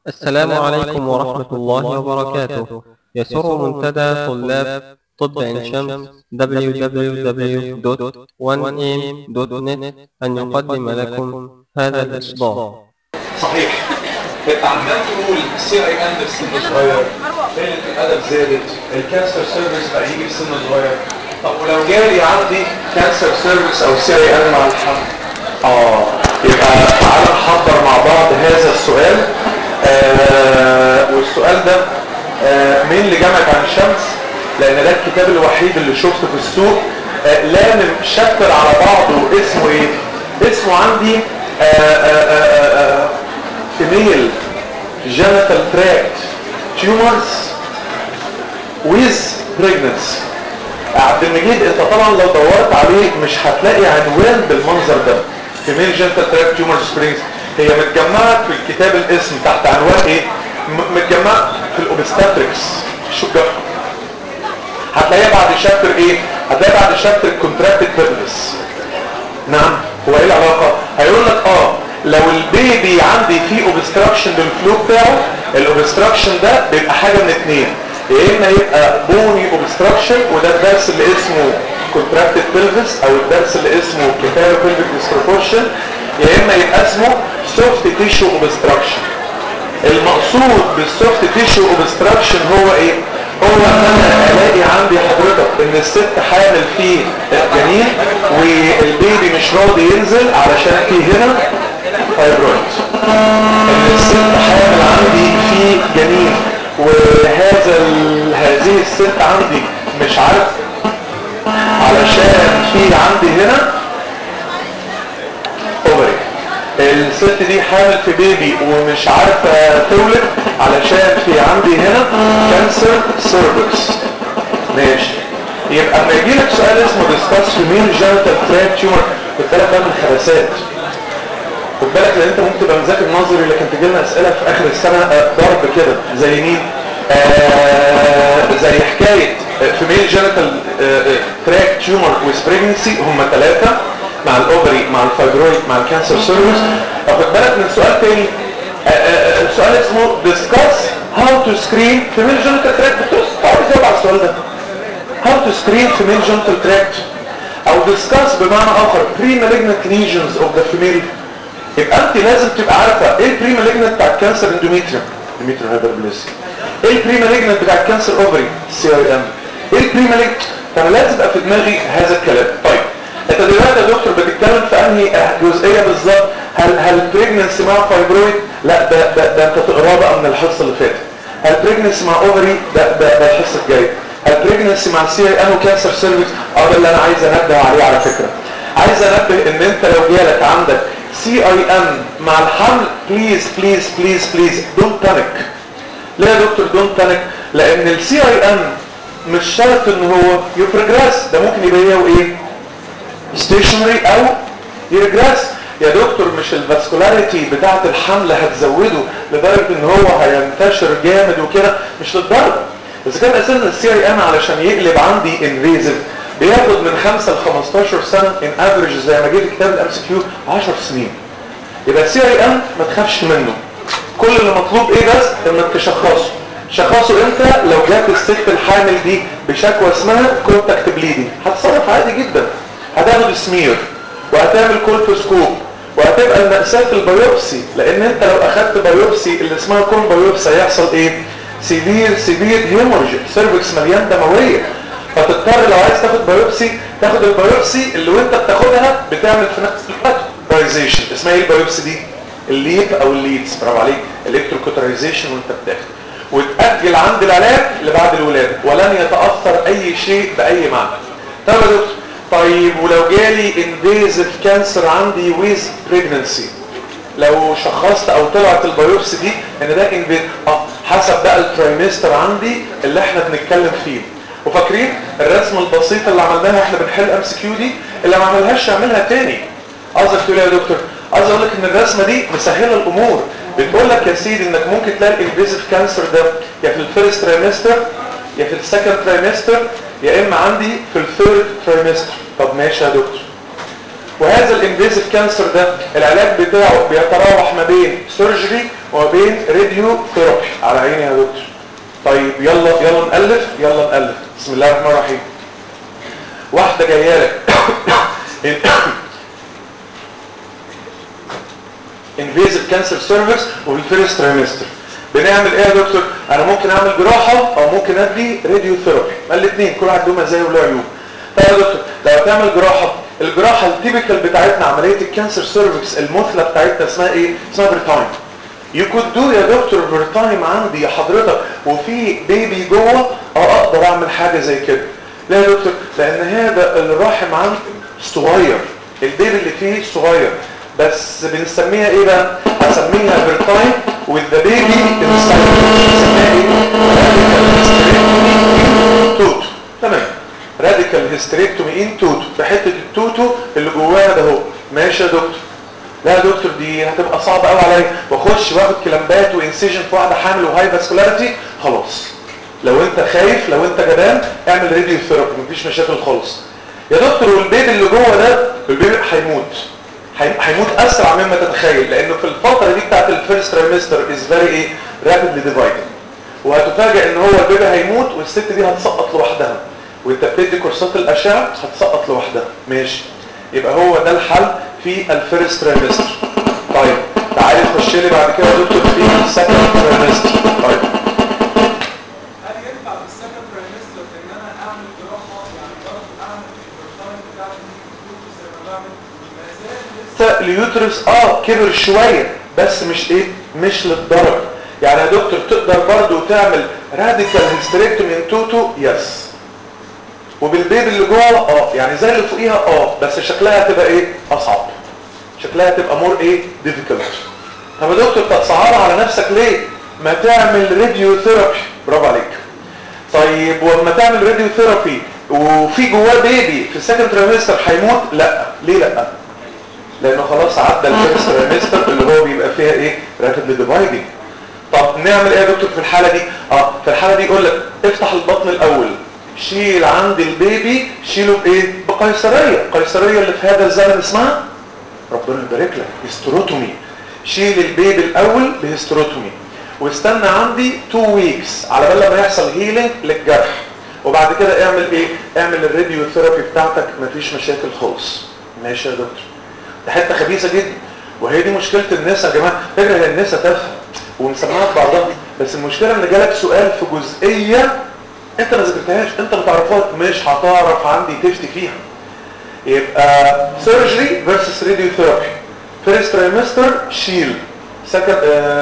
السلام عليكم ورحمة الله وبركاته يسر منتدى طلاب طب عين شمس www.1am.net أن يقدم لكم هذا الإصدار صحيح انت عمال تقول السي اي ان في سن صغير قله الادب زادت الكانسر سيرفيس بقى يجي في سن صغير طب ولو جالي عندي كانسر سيرفيس او سي اي ان مع الحمل اه يبقى تعالى نحضر مع بعض هذا السؤال آه والسؤال ده آه مين اللي جمعت عن الشمس لان ده الكتاب الوحيد اللي شفته في السوق آه لامم شابتر على بعضه اسمه ايه اسمه عندي آه آه آه آه female genital tract tumors with pregnancy عبد المجيد انت طبعا لو دورت عليه مش هتلاقي عنوان بالمنظر ده female genital tract tumors with pregnancy هي متجمعة في الكتاب الاسم تحت عنوان ايه م- متجمعة في الاوبستاتريكس شو الجو هتلاقيها بعد شابتر ايه هتلاقيها بعد شابتر contracted pelvis نعم هو ايه العلاقة هيقول لك اه لو البيبي عندي فيه اوبستراكشن للفلو بتاعه الاوبستراكشن ده بيبقى حاجة من اتنين يا اما يبقى بوني اوبستراكشن وده الدرس اللي اسمه contracted pelvis او الدرس اللي اسمه كتاب pelvic disproportion يا اما يبقى اسمه soft tissue obstruction المقصود بالسوفت تيشو اوبستراكشن هو ايه هو ان انا الاقي عندي حضرتك ان الست حامل فيه جنين والبيبي مش راضي ينزل علشان في هنا فايبرويد ان الست حامل عندي فيه جنين وهذا ال- هذه الست عندي مش عارف علشان في عندي هنا اوفري الست دي حامل في بيبي ومش عارفه تولد علشان في عندي هنا كانسر سيرفكس ماشي يبقى اما يجي لك سؤال اسمه ديسكاس في مين جينيتال تراك تيومر خد بالك بقى من الخباثات خد بالك لان انت ممكن تبقى مذاكر نظري لكن تجي لنا اسئله في اخر السنه آه، ضرب كده زي مين؟ آه زي حكايه في ميل جينيتال تراك تيومر ويز بريجنسي هم ثلاثه مع الاوفري مع الفايبرويد مع الكانسر سيرفيس خد بالك من سؤال تاني آه، آه، آه، سؤال اسمه discuss how to screen في ميل جينيتال تراك بتعرف تجاوب على السؤال ده how to screen female genital tract او discuss بمعنى اخر pre-malignant lesions of the female يبقى انت لازم تبقى عارفه ايه البري مالجنت بتاع الكانسر اندوميتريوم اندوميتريوم هايبربلاسيا ايه البري مالجنت بتاع الكانسر اوفري سي اي ام ايه البري مالجنت فانا لازم يبقى في دماغي هذا الكلام طيب انت دلوقتي يا دكتور بتتكلم في انهي جزئيه بالظبط هل هل بريجنسي مع فايبرويد لا ده ده, ده انت تقراه بقى من الحصه اللي فاتت هل بريجنسي مع اوفري ده ده, ده الحصه الجايه هل بريجنسي مع سي اي ام وكانسر سيرفيس اه ده اللي انا عايز انبه عليه على فكره عايز انبه ان انت لو جالك عندك سي اي ام مع الحمل بليز بليز بليز بليز دونت بانيك ليه يا دكتور دونت بانيك لان السي اي ام مش شرط ان هو يبرجريس ده ممكن يبقى هو ايه ستيشنري او يرجريس يا دكتور مش الفاسكولاريتي بتاعه الحمل هتزوده لدرجه ان هو هينتشر جامد وكده مش للدرجه بس كان اساسا السي اي ام علشان يقلب عندي انفيزيف بياخد من 5 ل 15 سنه ان افريج زي ما جه في كتاب الام سي كيو 10 سنين يبقى السي اي ام ما تخافش منه كل اللي مطلوب ايه بس انك تشخصه شخصه امتى لو جات الست الحامل دي بشكوى اسمها كونتاكت بليدنج هتصرف عادي جدا هتاخد سمير وهتعمل كولفوسكوب وهتبقى المأساة في البيوبسي لان انت لو اخدت بيوبسي اللي اسمها كون بيوبسي هيحصل ايه سيفير سيفير هيمورج سيرفكس مليان دمويه فتضطر لو عايز تاخد بايوبسي تاخد البايوبسي اللي وانت بتاخدها بتعمل في نفس الوقت كوترايزيشن اسمها ايه البايوبسي دي الليب او الليدز برافو عليك الكتروكوترايزيشن وانت بتاخد وتأجل عند العلاج لبعد الولادة ولن يتأثر اي شيء بأي معنى طب يا دكتور طيب ولو جالي انفيزيف كانسر عندي ويز بريجننسي لو شخصت او طلعت البيوبسي دي ان ده انفيز اه حسب بقى الترايمستر عندي اللي احنا بنتكلم فيه وفاكرين الرسمه البسيطه اللي عملناها احنا بنحل ام سي كيو دي اللي ما عملهاش يعملها تاني قصدك تقول إيه يا دكتور عايز اقول لك ان الرسمه دي مسهله الامور بتقول لك يا سيدي انك ممكن تلاقي الانفيزيف كانسر ده يا في الفيرست ترايمستر يا في السكند ترايمستر يا اما عندي في الثيرد ترايمستر طب ماشي يا دكتور وهذا الانفيزيف كانسر ده العلاج بتاعه بيتراوح ما بين سيرجري وما بين راديو ثيرابي على عيني يا دكتور طيب يلا يلا نألف يلا نألف بسم الله الرحمن الرحيم واحدة جاية لك انفيزيف كانسر سيرفيس وفي الفيرست ترايمستر بنعمل ايه يا دكتور انا ممكن اعمل جراحه او ممكن ادي راديو ثيرابي الاثنين كل واحد له مزايا وله عيوب طيب يا دكتور لو هتعمل جراحه الجراحه التيبيكال بتاعتنا عمليه الكانسر سيرفكس المثلى بتاعتنا اسمها ايه اسمها بريتايم يو كود دو يا دكتور بريتايم عندي يا حضرتك وفي بيبي جوه اه اقدر اعمل حاجه زي كده لا يا دكتور لان هذا الرحم عندي صغير البيبي اللي فيه صغير بس بنسميها ايه بقى هسميها بريتايم with the baby inside بنسميها ايه توتو تمام راديكال هيستريكتومي ان توتو بحته التوتو اللي جواها ده اهو ماشي يا دكتور لا يا دكتور دي هتبقى صعبه قوي عليا واخش واخد كلامبات وانسيجن في واحده حامل وهاي فاسكولاريتي خلاص لو انت خايف لو انت جبان اعمل راديو ثيرابي مفيش مشاكل خالص يا دكتور والبيبي اللي جوه ده البيبي هيموت هيموت اسرع مما تتخيل لانه في الفتره دي بتاعت الفيرست ترايمستر از فيري ايه رابيدلي ديفايدنج وهتفاجئ ان هو البيبي هيموت والست دي هتسقط لوحدها وانت بتدي كورسات الاشعه هتسقط لوحدها ماشي يبقى هو ده الحل في الفيرست ترايمستر طيب تعالي تخش لي بعد كده يا دكتور في السكند ترايمستر طيب هل ينفع في السكند ترايمستر ان انا اعمل جراحه يعني برضه اعمل البرتايم بتاعتي زي ما بعمل ما زال لسه اليوترس اه كبر شوية بس مش ايه مش للدرجة يعني يا دكتور تقدر برضو تعمل راديكال هيستريكتومي ان توتو يس وبالبيبي اللي جوه اه يعني زي اللي فوقيها اه بس شكلها هتبقى ايه اصعب شكلها هتبقى مور ايه ديفيكولت طب يا دكتور تصعبها على نفسك ليه ما تعمل راديو ثيرابي برافو عليك طيب ولما تعمل راديو ثيرابي وفي جواه بيبي في السكند تريمستر هيموت لا ليه لا لانه خلاص عدى الفيرست تريمستر اللي هو بيبقى فيها ايه رابيدلي ديفايدنج طب نعمل ايه يا دكتور في الحاله دي اه في الحاله دي يقول لك افتح البطن الاول شيل عند البيبي شيله بايه بقيصريه القيصريه اللي في هذا الزمن اسمها ربنا يبارك لك هيستروتومي شيل البيبي الاول بهيستروتومي واستنى عندي 2 ويكس على بال لما يحصل هيلينج للجرح وبعد كده اعمل ايه اعمل الراديو ثيرابي بتاعتك مفيش مشاكل خالص ماشي يا دكتور ده حته خبيثه جدا وهي دي مشكله الناس يا جماعه فكره هي الناس تافهه ومسمعها في بعضها بس المشكله ان جالك سؤال في جزئيه انت ما ذاكرتهاش انت ما تعرفهاش مش هتعرف عندي تفتي فيها يبقى سيرجري فيرسس راديو ثيرابي فيرست ترايمستر شيل سكند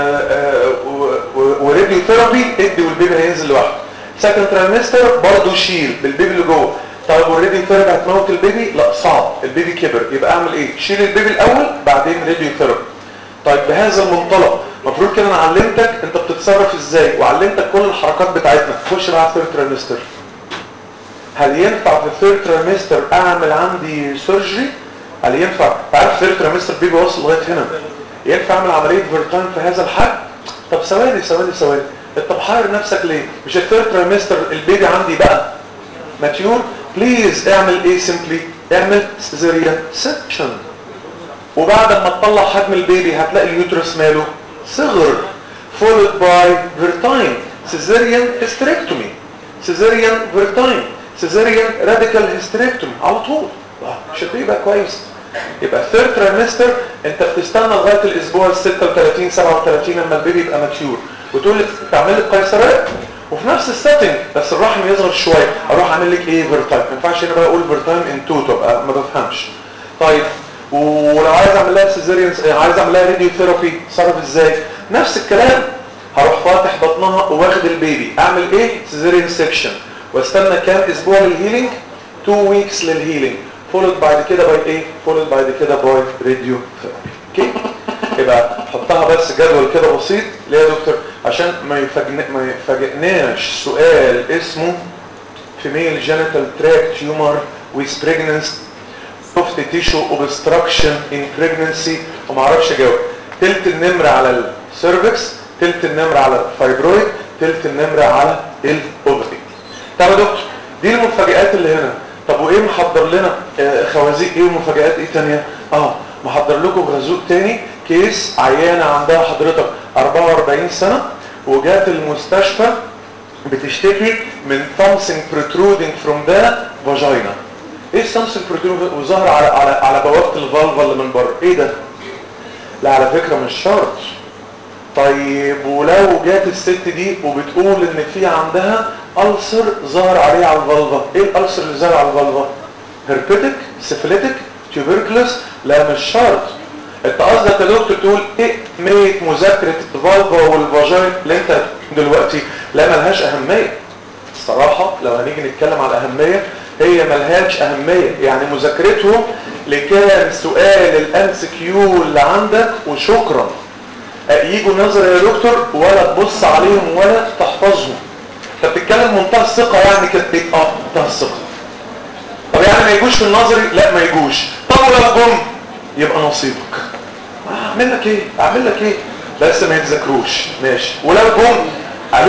وراديو ثيرابي ادي والبيبي هينزل لوحده سكند ترايمستر برضه شيل بالبيبي اللي جوه طيب والراديو ثيرابي هتموت البيبي لا صعب البيبي كبر يبقى اعمل ايه شيل البيبي الاول بعدين راديو ثيرابي طيب بهذا المنطلق المفروض كده انا علمتك انت بتتصرف ازاي وعلمتك كل الحركات بتاعتنا خش بقى على الثيرد ترايمستر هل ينفع في الثيرد ترايمستر اعمل عندي سيرجري هل ينفع تعرف الثيرد ترايمستر بيبي واصل لغايه هنا ينفع اعمل عمليه فيرتايم في هذا الحد طب ثواني ثواني ثواني انت محير نفسك ليه مش الثيرد ترايمستر البيبي عندي بقى ماتيور بليز اعمل ايه سيمبلي اعمل سيزيريان سكشن وبعد ما تطلع حجم البيبي هتلاقي اليوترس ماله صغر followed by vertime cesarean hysterectomy cesarean vertime cesarean radical hysterectomy على طول شوف يبقى كويس يبقى الثيرد ترايمستر انت بتستنى لغايه الاسبوع ال 36 37 لما البيبي يبقى ماتيور وتقول لي تعمل لي قيصريه وفي نفس السيتنج بس الرحم يصغر شويه اروح اعمل لك ايه فيرتايم ما ينفعش هنا بقى اقول فيرتايم ان تو تبقى ما بفهمش طيب ولو عايز اعمل لها سيزيريان عايز اعمل لها راديو ثيرابي صرف ازاي نفس الكلام هروح فاتح بطنها واخد البيبي اعمل ايه سيزيريان سيكشن واستنى كام اسبوع للهيلينج 2 ويكس للهيلينج فولد بعد كده باي ايه فولد بعد كده باي راديو ثيرابي اوكي يبقى حطها بس جدول كده بسيط ليه يا دكتور عشان ما يفاجئنا ما يفاجئناش سؤال اسمه female genital tract tumor with pregnancy soft tissue obstruction in pregnancy وما اعرفش اجاوب تلت النمر على السيرفكس تلت النمر على الفايبرويد تلت النمر على الاوفري طب يا دكتور دي المفاجآت اللي هنا طب وايه محضر لنا آه خوازيق ايه ومفاجآت ايه تانية اه محضر لكم غزوق تاني كيس عيانة عندها حضرتك 44 سنة وجات المستشفى بتشتكي من something protruding from the vagina ايه something protruding وظهر على على على بوابة الفالفا اللي من بره ايه ده لا على فكرة مش شرط طيب ولو جات الست دي وبتقول ان في عندها ألسر ظهر عليه على الفالفا ايه الألسر اللي ظهر على الفالفا هربتك سيفليتك تيوبركلس لا مش شرط انت قصدك يا دكتور تقول ايه اهميه مذاكره الفالفا والفاجين اللي انت دلوقتي لا ملهاش اهميه الصراحه لو هنيجي نتكلم على الاهميه هي ملهاش اهميه يعني مذاكرتهم لكام سؤال الام كيو اللي عندك وشكرا يجوا نظر يا دكتور ولا تبص عليهم ولا تحفظهم انت بتتكلم منتهى الثقه يعني كده اه منتهى الثقه طب يعني ما يجوش في النظري لا ما يجوش طب ولو جم يبقى نصيبك اعمل لك ايه اعمل لك ايه بس ما يتذكروش ماشي ولو جم الو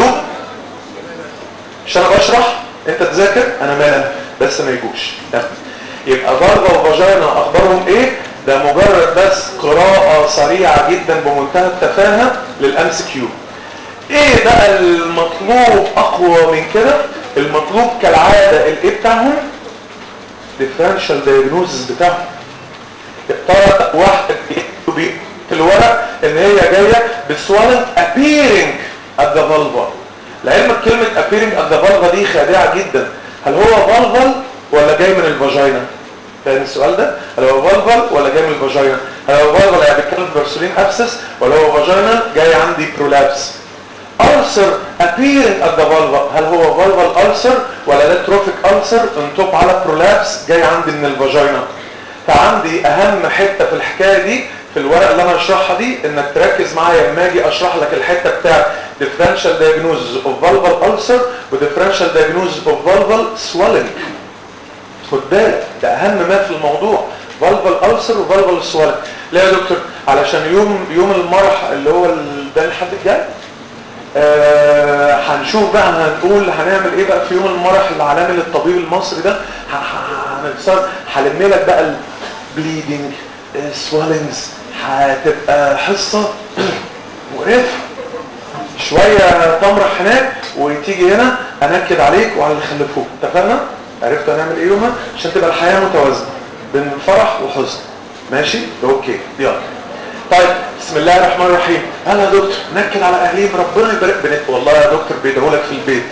مش انا بشرح انت تذاكر انا مال بس ما يجوش ده. يبقى فالفا وفاجينا اخبارهم ايه ده مجرد بس قراءة سريعة جدا بمنتهى التفاهة للامس كيو ايه بقى المطلوب اقوى من كده المطلوب كالعادة الايه بتاعهم differential diagnosis بتاعهم ترى واحد في الورق ان هي جاية بسوالن appearing at the vulva لعلمك كلمة appearing at the vulva دي خادعة جدا هل هو فالفال ولا جاي من الفاجينا فاهم السؤال ده هل هو فالفال ولا جاي من الفاجينا هل هو فالفال يعني بيتكلم برسولين ابسس ولا هو فاجينا جاي عندي برولابس ulcer appearing at the vulva هل هو vulval ulcer ولا ده trophic ulcer انتوب على prolapse جاي عندي من الفاجينا فعندي اهم حتة في الحكاية دي في الورق اللي انا اشرحها دي انك تركز معايا لما اجي اشرح لك الحتة بتاعت differential diagnosis of vulval ulcer و differential diagnosis of vulval swelling خد بالك ده اهم ما في الموضوع vulval ulcer و vulval swelling لا يا دكتور علشان يوم يوم المرح اللي هو ده الحد الجاي آه هنشوف بقى هنقول هنعمل ايه بقى في يوم المرح العالمي للطبيب المصري ده هنتصور هلم لك بقى البليدنج سوالينجز هتبقى حصة مقرفة شوية تمرح هناك وتيجي هنا انكد عليك وعلى اللي خلفوك اتفقنا؟ عرفت هنعمل ايه يومها عشان تبقى الحياة متوازنة بين فرح وحزن ماشي؟ اوكي يلا طيب بسم الله الرحمن الرحيم هلا يا دكتور نكد على اهليهم ربنا يبارك بنت والله يا دكتور بيدعوا لك في البيت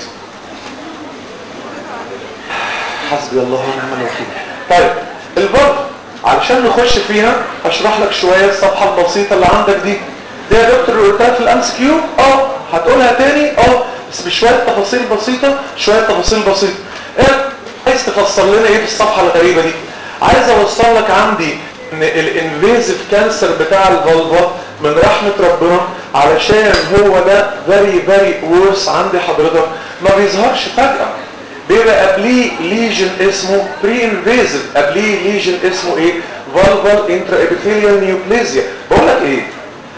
حسبي الله ونعم الوكيل طيب البرد علشان نخش فيها هشرح لك شويه الصفحه البسيطه اللي عندك دي دي يا دكتور اللي قلتها في الامس كيو اه هتقولها تاني اه بس بشويه تفاصيل بسيطه شويه تفاصيل بسيطه ايه عايز تفسر لنا ايه في الصفحه الغريبه دي عايز اوصل لك عندي ان الانفيزيف كانسر بتاع الفالفا من رحمة ربنا علشان هو ده very very worse عند حضرتك ما بيظهرش فجأة بيبقى قبليه ليجن اسمه بري انفيزيف قبليه ليجن اسمه ايه فالفال انترا ابيثيليال نيوبليزيا بقول لك ايه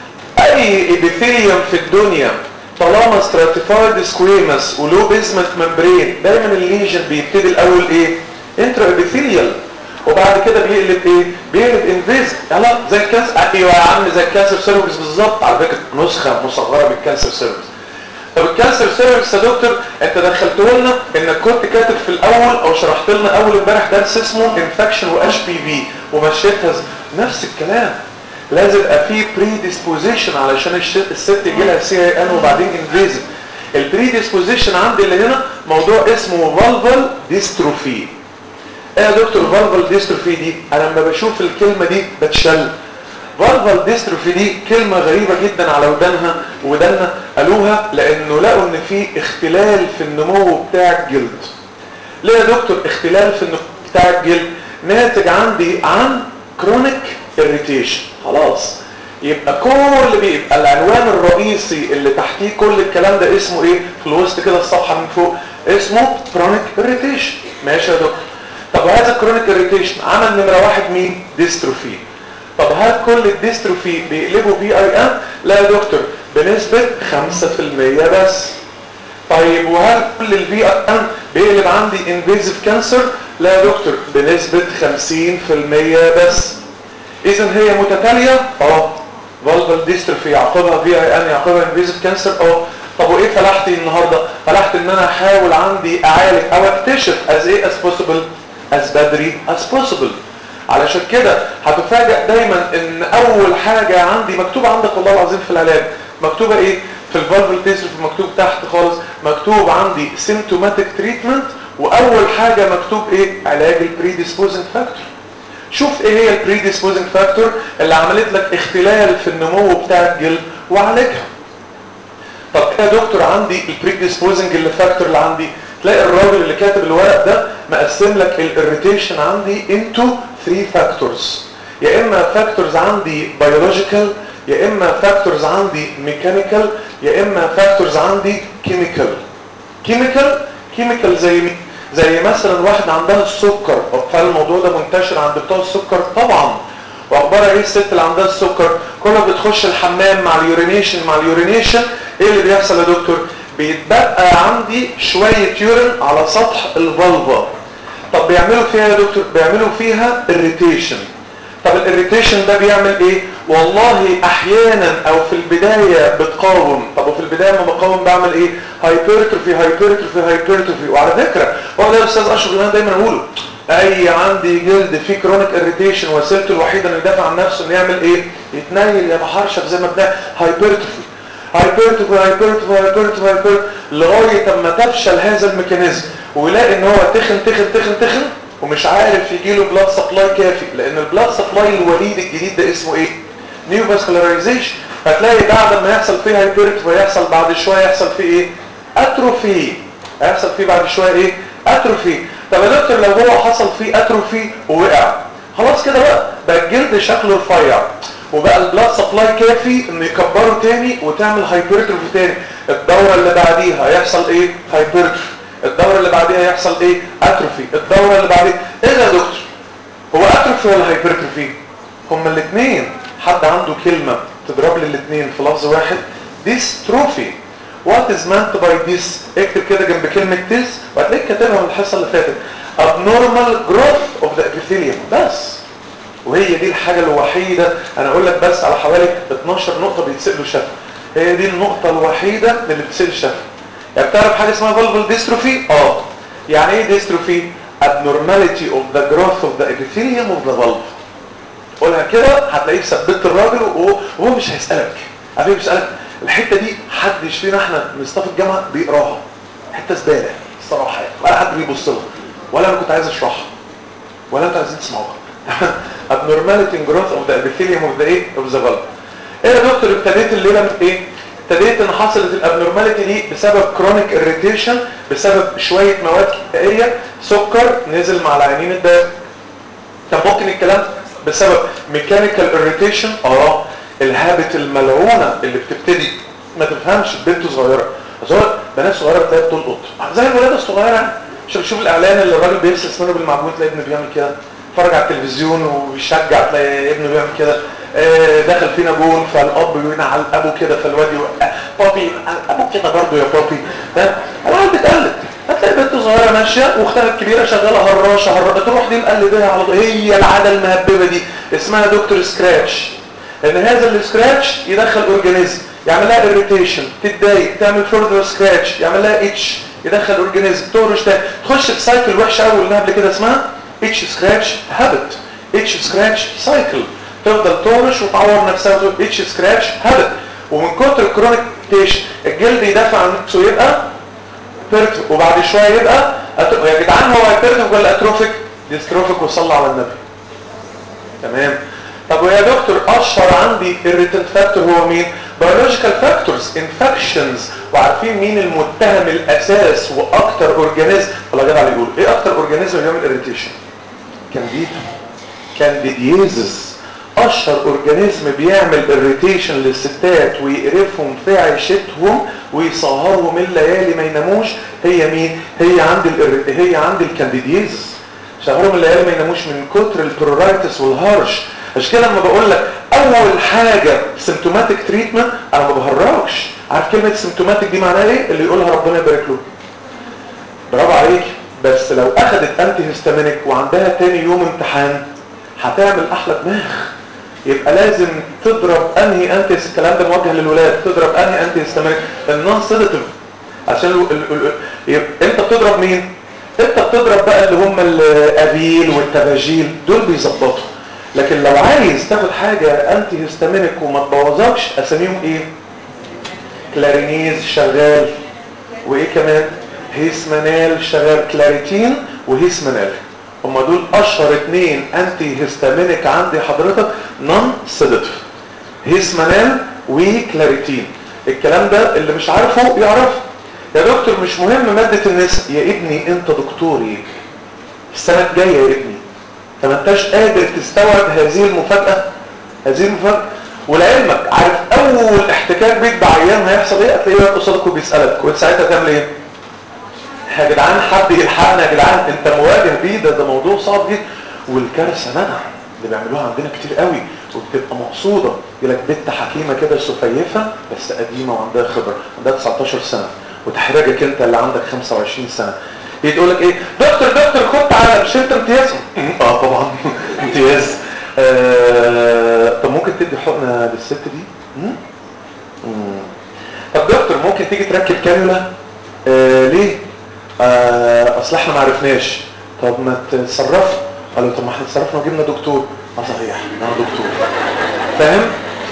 اي ابيثيليوم في الدنيا طالما ستراتيفايد سكويمس ولو بيزمنت ممبرين دايما الليجن بيبتدي الاول ايه انترا ابيثيليال وبعد كده بيقلب ايه بيقلب انفيز يلا زي الكانسر ايوه يا عم زي الكانسر سيرفكس بالظبط على فكره نسخه مصغره من الكانسر سيرفكس طب الكانسر سيرفكس يا دكتور انت دخلته لنا انك كنت كاتب في الاول او شرحت لنا اول امبارح درس اسمه انفكشن واش بي في ومشيتها نفس الكلام لازم يبقى فيه بري ديسبوزيشن علشان الست يجي لها سي اي ان وبعدين انفيزيف البري ديسبوزيشن عندي اللي هنا موضوع اسمه فالفال ديستروفي ايه يا دكتور فالفال ديستروفي دي انا لما بشوف الكلمه دي بتشل فالفال ديستروفي دي كلمه غريبه جدا على ودانها وداننا قالوها لانه لقوا ان في اختلال في النمو بتاع الجلد ليه يا دكتور اختلال في النمو بتاع الجلد ناتج عندي عن كرونيك اريتيشن خلاص يبقى كل بيبقى العنوان الرئيسي اللي تحتيه كل الكلام ده اسمه ايه في الوسط كده الصفحه من فوق اسمه كرونيك اريتيشن ماشي يا دكتور طب هذا الكرونيك اريتيشن عمل نمره واحد مين ديستروفي طب هل كل الديستروفي بيقلبوا بي اي ام لا يا دكتور بنسبه 5% بس طيب وهل كل البي اي ام بيقلب عندي انفيزيف كانسر لا يا دكتور بنسبه 50% بس اذا هي متتاليه اه فالفال ديستروفي يعقبها في اي ان يعقبها انفيزيف كانسر اه طب وايه فلحتي النهارده فلحت ان انا احاول عندي اعالج او اكتشف از ايه as possible as بدري as possible علشان كده هتفاجئ دايما ان اول حاجة عندي مكتوبة عندك والله العظيم في العلاج مكتوبة ايه في الفالفل ديستروفي مكتوب تحت خالص مكتوب عندي symptomatic treatment واول حاجة مكتوب ايه علاج البريديسبوزنج فاكتور شوف ايه هي البريديسبوزنج فاكتور اللي عملت لك اختلال في النمو بتاع الجلد وعالجها طب يا دكتور عندي البريديسبوزنج اللي فاكتور اللي عندي تلاقي الراجل اللي كاتب الورق ده مقسم لك الاريتيشن عندي into 3 فاكتورز يا اما فاكتورز عندي بيولوجيكال يا اما فاكتورز عندي ميكانيكال يا اما فاكتورز عندي كيميكال كيميكال كيميكال زي مين زي مثلا واحد عندها السكر فالموضوع ده منتشر عند بتوع السكر طبعا واخبارها ايه الست اللي عندها السكر كل ما بتخش الحمام مع اليورينيشن مع اليورينيشن ايه اللي بيحصل يا دكتور بيتبقى عندي شوية يورين على سطح الفالفا طب بيعملوا فيها يا دكتور بيعملوا فيها irritation طب الاريتيشن ده بيعمل ايه والله احيانا او في البداية بتقاوم طب وفي البداية لما بقاوم بعمل ايه هايبرتروفي هايبرتروفي هايبرتروفي وعلى فكرة هو ده الاستاذ اشرف اللي انا دايما اقوله اي عندي جلد فيه كرونيك اريتيشن وسيلته الوحيدة انه يدافع عن نفسه انه يعمل ايه يتنيل يا بحرشف زي ما بنعمل هايبرتروفي هايبرتروفي هايبرتروفي هايبرتروفي هايبرتروفي لغاية اما تفشل هذا الميكانيزم ويلاقي ان هو تخن تخن تخن تخن ومش عارف يجيله بلاد سبلاي كافي لان البلاد سبلاي الوليد الجديد ده اسمه ايه نيو فاسكولاريزيشن هتلاقي بعد ما يحصل فيه هايبرتروفي ويحصل بعد شويه يحصل فيه ايه اتروفي هيحصل فيه بعد شويه ايه اتروفي طب يا دكتور لو هو حصل فيه اتروفي ووقع خلاص كده بقى بقى الجلد شكله رفيع وبقى البلاد سبلاي كافي انه يكبره تاني وتعمل هايبرتروفي تاني الدوره اللي بعديها هيحصل ايه هايبرتروفي الدورة اللي بعديها يحصل ايه اتروفي الدورة اللي بعديها ايه ده يا دكتور هو اتروفي ولا هايبرتروفي هما الاثنين حد عنده كلمة تضرب لي الاثنين في لفظ واحد ديستروفي what is meant by this اكتب كده جنب كلمة this وهتلاقيك كاتبها من الحصة اللي فاتت abnormal growth of the epithelium بس وهي دي الحاجة الوحيدة انا اقول لك بس على حوالي 12 نقطة بيتسألوا شفا هي دي النقطة الوحيدة اللي بتسأل شفا يعني بتعرف حاجة اسمها فالفل ديستروفي اه يعني ايه ديستروفي abnormality of the growth of the epithelium of the valve قولها كده هتلاقيه ثبت الراجل وهو مش هيسألك عارف مش هيسألك الحتة دي حد فينا احنا من ستاف الجامعة بيقراها حتة زبالة الصراحة يعني ولا حد بيبص لها ولا انا كنت عايز اشرحها ولا انتوا عايزين تسمعوها abnormality in growth of the epithelium of the ايه of the valve ايه يا دكتور ابتديت الليلة من ايه ابتديت ان حصلت الابنورماليتي دي بسبب كرونيك اريتيشن بسبب شوية مواد كيميائيه سكر نزل مع العينين الدم كان ممكن الكلام بسبب ميكانيكال اريتيشن اه الهابت الملعونة اللي بتبتدي ما تفهمش بنت صغيرة صغيرة بنات صغيرة تلاقي بتلقط زي الولادة الصغيرة يعني شوف شوف الاعلان اللي الراجل بيغسل اسنانه بالمعجون تلاقي ابنه بيعمل كده اتفرج على التلفزيون وبيشجع تلاقي ابنه بيعمل كده دخل فينا جون فالاب ينعل ابوه كده فالواد يقول بابي ابوه كده برضه يا بابي العيال بتقلد هتلاقي بنت صغيره ماشيه واختها الكبيره شغاله هراشه هراشه تروح دي مقلدها على طول هي العاده المهببه دي اسمها دكتور سكراتش ان هذا السكراتش يدخل اورجانيزم يعمل لها اريتيشن تتضايق تعمل فورذر سكراتش يعمل لها اتش يدخل اورجانيزم تهرش تاني تخش في سايكل وحشه قوي اللي قبل كده اسمها اتش سكراتش هابت اتش سكراتش سايكل تفضل تهرش وتعور نفسها وتقول اتش سكراتش هابت ومن كتر الكرونيك تيشن الجلد يدافع عن نفسه يبقى بيرتو وبعد شويه يبقى أتو... يا جدعان هو هيبرتو ولا اتروفيك ديستروفيك وصلى على النبي تمام طب ويا دكتور اشهر عندي irritant فاكتور هو مين biological factors infections وعارفين مين المتهم الاساس واكتر اورجانيزم ولا جدع اللي يقول ايه اكتر اورجانيزم بيعمل irritation كانديدا كانديديزس اشهر اورجانيزم بيعمل irritation للستات ويقرفهم في عيشتهم ويسهرهم الليالي ما يناموش هي مين هي عند ال هي عند الكانديديزس شهرهم الليالي ما يناموش من كتر البرورايتس والهرش عشان كده لما بقول لك اول حاجه سيمتوماتيك تريتمنت انا ما بهرجش عارف كلمه سيمتوماتيك دي معناها ايه اللي يقولها ربنا يبارك له برافو عليك بس لو اخذت انتي هيستامينيك وعندها تاني يوم امتحان هتعمل احلى دماغ يبقى لازم تضرب انهي انتي الكلام ده موجه للولاد تضرب انهي انتي هيستامينيك النون سيداتيف عشان ال... ال... ال... يبقى انت بتضرب مين انت بتضرب بقى اللي هم الافيل والتباجيل دول بيظبطوا لكن لو عايز تاخد حاجة انتي هيستامينيك وما تبوظكش اساميهم ايه كلارينيز شغال وايه كمان هيسمانال شغال كلاريتين وهيسمانال هما دول اشهر اتنين انتي هيستامينيك عندي حضرتك نون سيداتيف هيسمانال وكلاريتين الكلام ده اللي مش عارفه يعرفه يا دكتور مش مهم مادة النساء يا ابني انت دكتوري السنة الجاية يا ابني فما انتش قادر تستوعب هذه المفاجأة هذه المفاجأة ولعلمك عارف اول احتكاك بيك بعيان هيحصل ايه هتلاقيه واقف قصادك وبيسألك وانت ساعتها تعمل ايه يا جدعان حد يلحقنا يا جدعان انت مواجه بيه ده ده موضوع صعب جدا والكارثه بقى اللي بيعملوها عندنا كتير قوي وبتبقى مقصوده يقول لك بنت حكيمه كده سفيفه بس قديمه وعندها خبره عندها 19 سنه وتحرجك انت اللي عندك 25 سنه هي تقول لك ايه دكتور دكتور خد تعالى مش انت امتياز اه طبعا امتياز آه طب ممكن تدي حقنه للست دي مم؟ مم. طب دكتور ممكن تيجي تركب كانولا آه ليه آه اصل احنا ما عرفناش طب ما تتصرف قالوا طب ما احنا اتصرفنا وجبنا دكتور اه صحيح انا دكتور فاهم ف...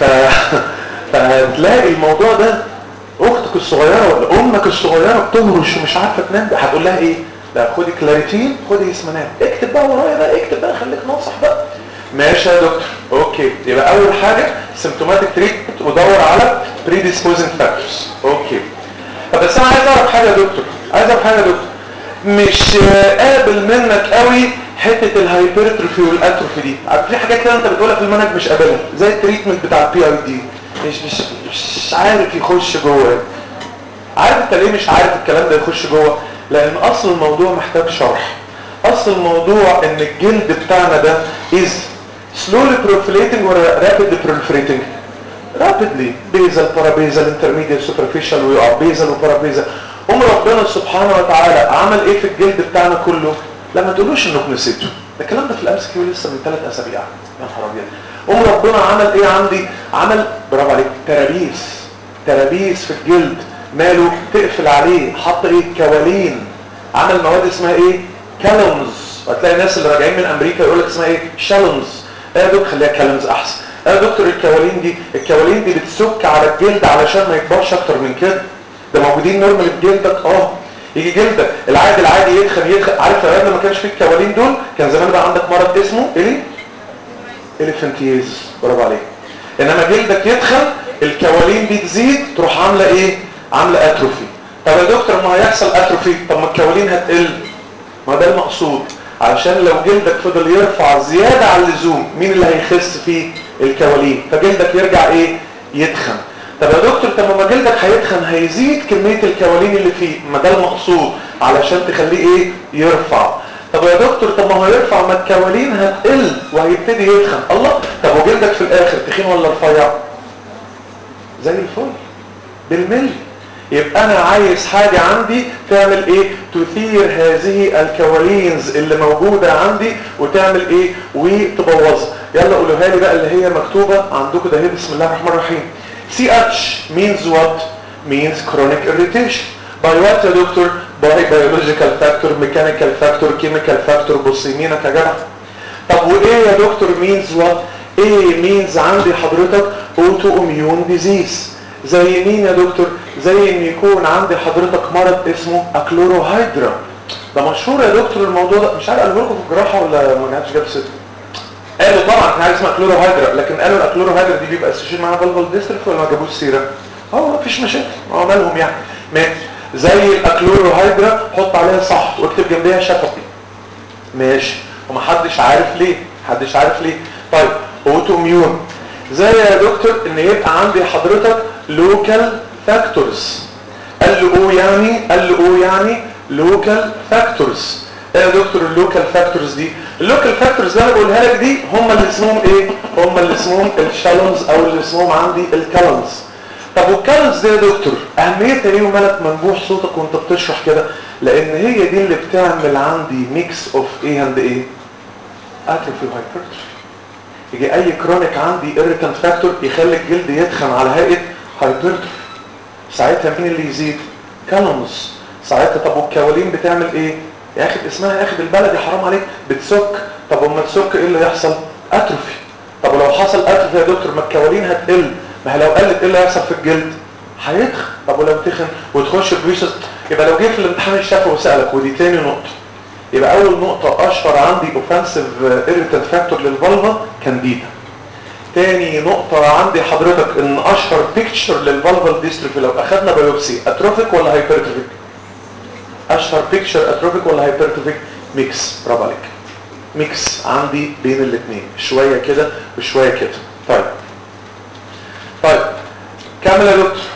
فتلاقي الموضوع ده اختك الصغيره ولا امك الصغيره بتهرش ومش عارفه تنام هتقول لها ايه لا خدي كلاريتين خدي اسمنان اكتب بقى ورايا بقى اكتب بقى خليك ناصح بقى ماشي يا دكتور اوكي يبقى اول حاجه سيمتوماتيك تريتمنت ودور على predisposing factors اوكي طب بس انا عايز اعرف حاجه يا دكتور عايز اعرف حاجه يا دكتور مش قابل منك قوي حته الهايبرتروفي والاتروفي دي في حاجات كده انت بتقولها في المنهج مش قابلها زي التريتمنت بتاع البي اي دي مش مش مش عارف يخش جوه عارف انت ليه مش عارف الكلام ده يخش جوه لان اصل الموضوع محتاج شرح اصل الموضوع ان الجلد بتاعنا ده is slowly proliferating ولا rapidly proliferating rapidly basal parabasal intermediate superficial ويقع basal وبارابيزال ام ربنا سبحانه وتعالى عمل ايه في الجلد بتاعنا كله لما تقولوش انك نسيته ده الكلام ده في الامس كيو لسه من ثلاث اسابيع يا نهار ابيض ام ربنا عمل ايه عندي عمل برافو عليك ترابيس ترابيس في الجلد ماله تقفل عليه حط ايه كوالين عمل مواد اسمها ايه كالونز وهتلاقي الناس اللي راجعين من امريكا يقول لك اسمها ايه شالونز ايه يا دكتور خليها كالونز احسن ايه يا دكتور الكوالين دي الكوالين دي بتسك على الجلد علشان ما يكبرش اكتر من كده ده موجودين نورمال في جلدك اه يجي جلدك العادي العادي يدخل يدخل عارف يا لما ما كانش فيه الكوالين دول كان زمان بقى عندك مرض اسمه ايه اليفنتيز برافو عليك انما جلدك يدخل الكوالين دي تزيد تروح عامله ايه عامله اتروفي طب يا دكتور ما هيحصل اتروفي طب ما الكوالين هتقل ما ده المقصود علشان لو جلدك فضل يرفع زياده عن اللزوم مين اللي هيخس فيه الكوالين فجلدك يرجع ايه يدخن طب يا دكتور طب ما جلدك هيدخن هيزيد كميه الكوالين اللي فيه ما ده المقصود علشان تخليه ايه يرفع طب يا دكتور طب ما هو يرفع ما الكوالين هتقل وهيبتدي يدخن الله طب وجلدك في الاخر تخين ولا رفيع زي الفل بالملي يبقى انا عايز حاجة عندي تعمل ايه تثير هذه الكوالينز اللي موجودة عندي وتعمل ايه وتبوظها يلا قولوها لي بقى اللي هي مكتوبة عندكم ده هي بسم الله الرحمن الرحيم CH means what means chronic irritation by what يا دكتور by biological factor mechanical factor chemical factor بص يمينك يا جدع طب وايه يا دكتور means what ايه means عندي حضرتك autoimmune disease زي مين يا دكتور زي ان يكون عندي حضرتك مرض اسمه اكلوروهيدرا ده مشهور يا دكتور الموضوع ده مش عارف قالوا لكم في الجراحه ولا ما كانتش جاب ست قالوا طبعا في حاجه اسمها كلوروهيدرا لكن قالوا الاكلوروهيدرا دي بيبقى اسوشيت معاها فالفال ديستريكت ولا ما جابوش سيره هو ما فيش مشاكل هو مالهم يعني ماشي زي الاكلوروهيدرا حط عليها صح واكتب جنبيها شفقي ماشي ومحدش عارف ليه محدش عارف ليه طيب اوتو ميون زي يا دكتور ان يبقى عندي حضرتك لوكال فاكتورز قال له او يعني قال له او يعني لوكال فاكتورز ايه يا دكتور اللوكال فاكتورز دي اللوكال فاكتورز اللي انا بقولها لك دي هم اللي اسمهم ايه هم اللي اسمهم الشالونز او اللي اسمهم عندي الكالونز طب والكالونز دي يا دكتور اهميتها ايه ومالك منبوح صوتك وانت بتشرح كده لان هي دي اللي بتعمل عندي ميكس اوف ايه اند ايه اتروفي وهايبرتروفي يجي اي كرونيك عندي irritant فاكتور يخلي الجلد يتخن على هيئه هايبرتروفي ساعتها مين اللي يزيد كالونز ساعتها طب والكوالين بتعمل ايه ياخد اسمها ياخد البلدي حرام عليك بتسك طب وما تسك ايه اللي يحصل اتروفي طب ولو حصل اتروفي يا دكتور ما الكوالين هتقل ما هي لو قلت ايه اللي هيحصل في الجلد هيتخن طب ولو تخن وتخش بريشس يبقى لو جه في الامتحان الشفوي وسالك ودي تاني نقطه يبقى اول نقطه اشهر عندي اوفنسيف irritant فاكتور للفالفا كانديدا تاني نقطة عندي حضرتك ان اشهر بيكتشر للفالفال ديستروفي لو اخدنا بايوبسي اتروفيك ولا هايبرتروفيك اشهر بيكتشر اتروفيك ولا هايبرتروفيك ميكس برافو عليك ميكس عندي بين الاثنين شوية كده وشوية كده طيب طيب كمل يا دكتور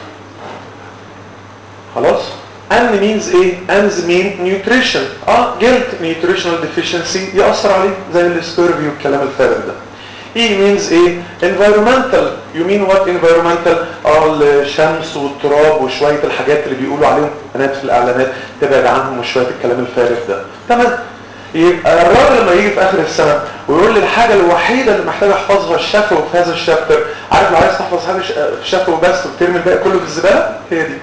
خلاص ان مينز ايه انز مين نيوتريشن اه جلد نيوتريشنال ديفيشنسي ياثر عليه زي السكيربي والكلام الفارغ ده ايه مينز ايه environmental you mean what environmental اه الشمس والتراب وشويه الحاجات اللي بيقولوا عليهم بنات في الاعلانات تبعد عنهم وشويه الكلام الفارغ ده تمام يبقى الراجل لما يجي في اخر السنه ويقول لي الحاجه الوحيده اللي محتاج احفظها الشفوي في هذا الشابتر عارف لو عايز تحفظ حاجه في الشفوي بس وترمي الباقي كله في الزباله هي دي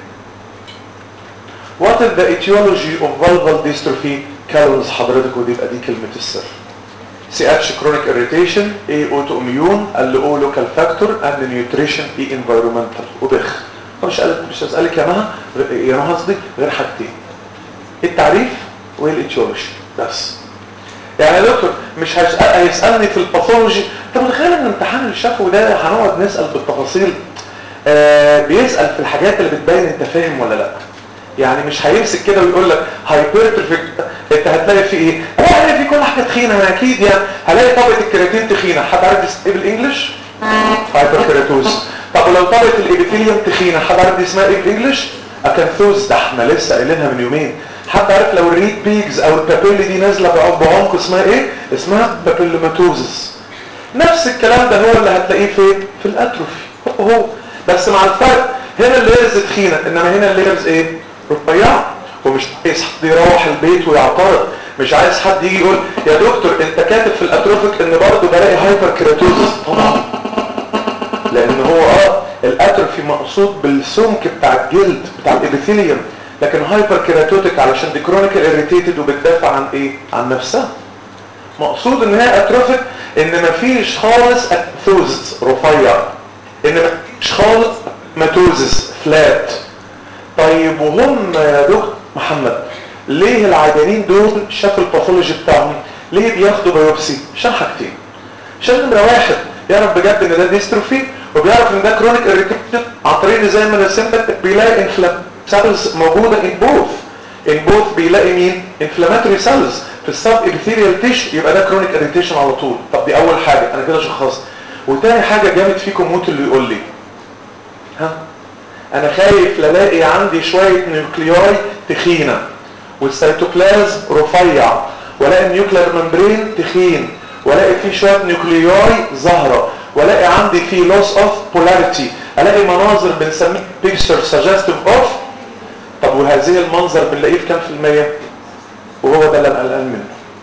What is the etiology of vulval dystrophy? كالونز حضرتك ودي يبقى دي كلمة السر. CH chronic irritation, A autoimmune, ال O local factor, and nutrition E environmental وبخ. مش قالت مش هسألك يا مها يا مها قصدي غير حاجتين. التعريف والاتيولوجي بس. يعني يا دكتور مش هيسأل هيسألني في الباثولوجي انت متخيل ان امتحان الشفوي ده هنقعد نسأل بالتفاصيل آه بيسأل في الحاجات اللي بتبين انت فاهم ولا لا يعني مش هيمسك كده ويقول لك هايبرتروفيك انت هتلاقي في ايه هلاقي في كل حاجه تخينه انا اكيد يعني هلاقي طبقه الكرياتين تخينه حد عارف ايه بالانجلش هايبركيراتوز طب ولو طبقه الابيثيليوم تخينه حد عارف دي اسمها ايه بالانجلش اكانثوز ده احنا لسه قايلينها من يومين حد عارف لو الريد بيجز او البابيلي دي نازله بعمق اسمها ايه اسمها بابيلوماتوزس نفس الكلام ده هو اللي هتلاقيه فين في الاتروفي هو بس مع الفرق هنا الليرز تخينه انما هنا الليرز ايه رفيعه ومش عايز حد يروح البيت ويعترض مش عايز حد يجي يقول يا دكتور انت كاتب في الاتروفيك ان برضه بلاقي هايبر كيراتوزس طبعا لان هو اه الاتروفي مقصود بالسمك بتاع الجلد بتاع الابيثيليوم لكن هايبر كيراتوتيك علشان دي كرونيكال اريتيتد وبتدافع عن ايه عن نفسها مقصود ان هي اتروفيك ان مفيش خالص اكثوزس رفيع ان مفيش خالص ماتوزس فلات طيب وهم يا دكتور محمد ليه العيانين دول شافوا الباثولوجي بتاعهم ليه بياخدوا بايوبسي عشان حاجتين عشان نمره واحد يعرف بجد ان ده ديستروفي وبيعرف ان ده كرونيك اريتيشن عن طريق ان زي ما رسمت بيلاقي انفلام سيلز موجوده ان بوث ان بوث بيلاقي مين انفلاماتوري سيلز في السب ابيثيريال تيش يبقى ده كرونيك اريتيشن على طول طب دي اول حاجه انا كده شخصت وتاني حاجه جامد فيكم موت اللي يقول لي ها انا خايف لالاقي عندي شوية نيوكلياي تخينة والسيتوبلازم رفيع والاقي النيوكلير ممبرين تخين والاقي فيه شوية نيوكلياي ظاهرة والاقي عندي فيه لوس اوف بولاريتي الاقي مناظر بنسميه بيكتشر سجستيف اوف طب وهذه المنظر بنلاقيه في كام في المية وهو ده اللي انا قلقان منه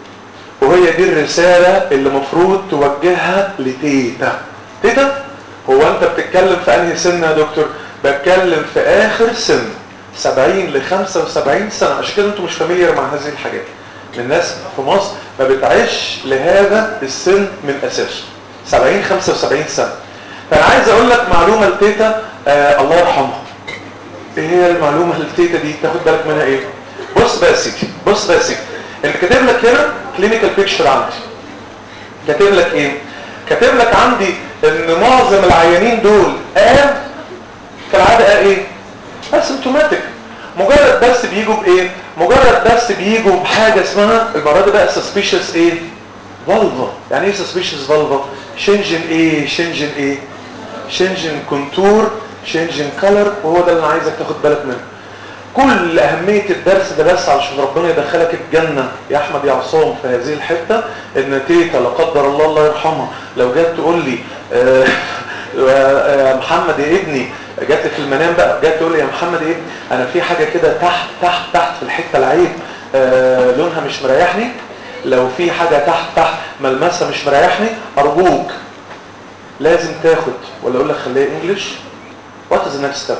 وهي دي الرسالة اللي مفروض توجهها لتيتا تيتا هو انت بتتكلم في انهي سن يا دكتور بتكلم في اخر سن 70 ل 75 سنة عشان كده انتوا مش فاميليار مع هذه الحاجات الناس في مصر ما بتعيش لهذا السن من اساسه 70 75 سنة فانا عايز اقول لك معلومة لتيتا آه الله يرحمها ايه هي المعلومة لتيتا دي تاخد بالك منها ايه بص بقى يا سيدي بص بقى يا سيدي اللي كاتب لك هنا كلينيكال بيكتشر عندي كاتب لك ايه كاتب لك عندي ان معظم العيانين دول قام كالعادة قال ايه اسيمتوماتيك مجرد بس بيجوا بايه مجرد بس بيجوا بحاجة اسمها المرة دي بقى suspicious ايه فالفا يعني ايه suspicious فالفا شنجن ايه شنجن ايه شنجن كونتور شنجن كلر وهو ده اللي انا عايزك تاخد بالك منه كل اهمية الدرس ده بس علشان ربنا يدخلك الجنة يا احمد يا عصام في هذه الحتة ان تيتا لا قدر الله الله يرحمها لو جت تقول لي آه يا محمد يا ابني جات لي في المنام بقى جات تقول لي يا محمد يا ابني انا في حاجة كده تحت تحت تحت في الحتة العيب آه لونها مش مريحني لو في حاجة تحت تحت ملمسها مش مريحني ارجوك لازم تاخد ولا اقول لك خليها انجلش وات از ذا نكست ستيب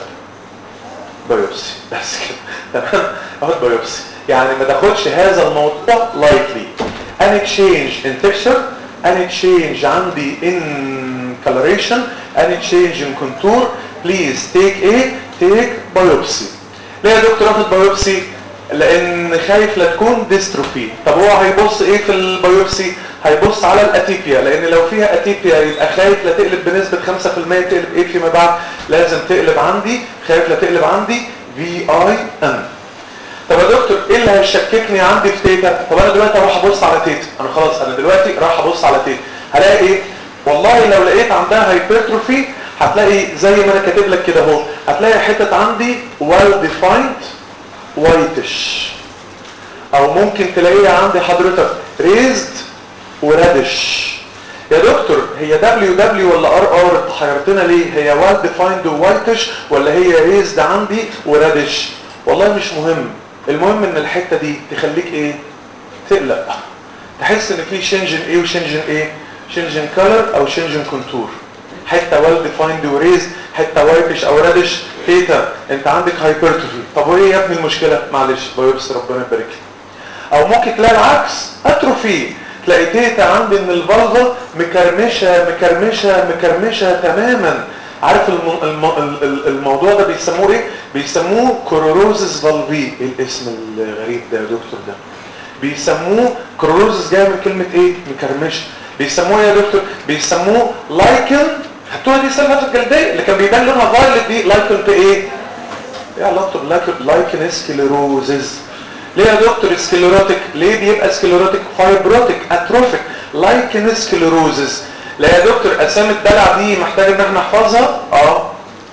بايوبسي بس كده تمام اخد بايوبسي يعني ما تاخدش هذا الموضوع لايتلي any change in texture any change عندي in coloration any change in contour please take a take biopsy ليه يا دكتور اخد بايوبسي لان خايف لا تكون ديستروفي طب هو هيبص ايه في البايوبسي هيبص على الاتيبيا لان لو فيها اتيبيا يبقى خايف لا تقلب بنسبة 5% تقلب ايه فيما بعد لازم تقلب عندي خايف لا تقلب عندي في اي ام طب يا دكتور ايه اللي هيشككني عندي في تيتا طب انا دلوقتي اروح ابص على تيتا انا خلاص انا دلوقتي راح ابص على تيتا هلاقي ايه والله لو لقيت عندها هايبرتروفي هتلاقي زي ما انا كاتب لك كده اهو هتلاقي حتت عندي well defined وايتش او ممكن تلاقيها عندي حضرتك ريزد وردش يا دكتور هي دبليو دبليو ولا ار ار حيرتنا ليه هي ويل ديفايند ووايتش ولا هي ريزد عندي وردش والله مش مهم المهم ان الحته دي تخليك ايه تقلق تحس ان في شنجن ايه وشنجن ايه شنجن كلر او شنجن كونتور حته ويل ديفايند وريزد حته وايتش او رادش تيتا انت عندك هايبرتروفي طب وايه يا ابني المشكله معلش بايوبس ربنا يبارك لك او ممكن تلاقي العكس اتروفي تلاقي تيتا عندي ان الفالفا مكرمشه مكرمشه مكرمشه تماما عارف الم... الم... ال- الموضوع ده بيسموه ايه بيسموه كوروروزس فالفي ايه الاسم الغريب ده يا دكتور ده بيسموه كوروروزس جاي من كلمه ايه مكرمشه بيسموه إيه يا دكتور بيسموه لايكن حطوها دي سلمة الجلدية اللي كان بيبان لونها فايلت دي لايكن في ايه ايه علاقته بلايكن لايكن سكليروزز ليه يا دكتور سكليروتيك ليه بيبقى سكليروتيك فايبروتيك اتروفيك لايكن سكليروزز لا يا دكتور اسامي الدلع دي محتاج ان احنا نحفظها اه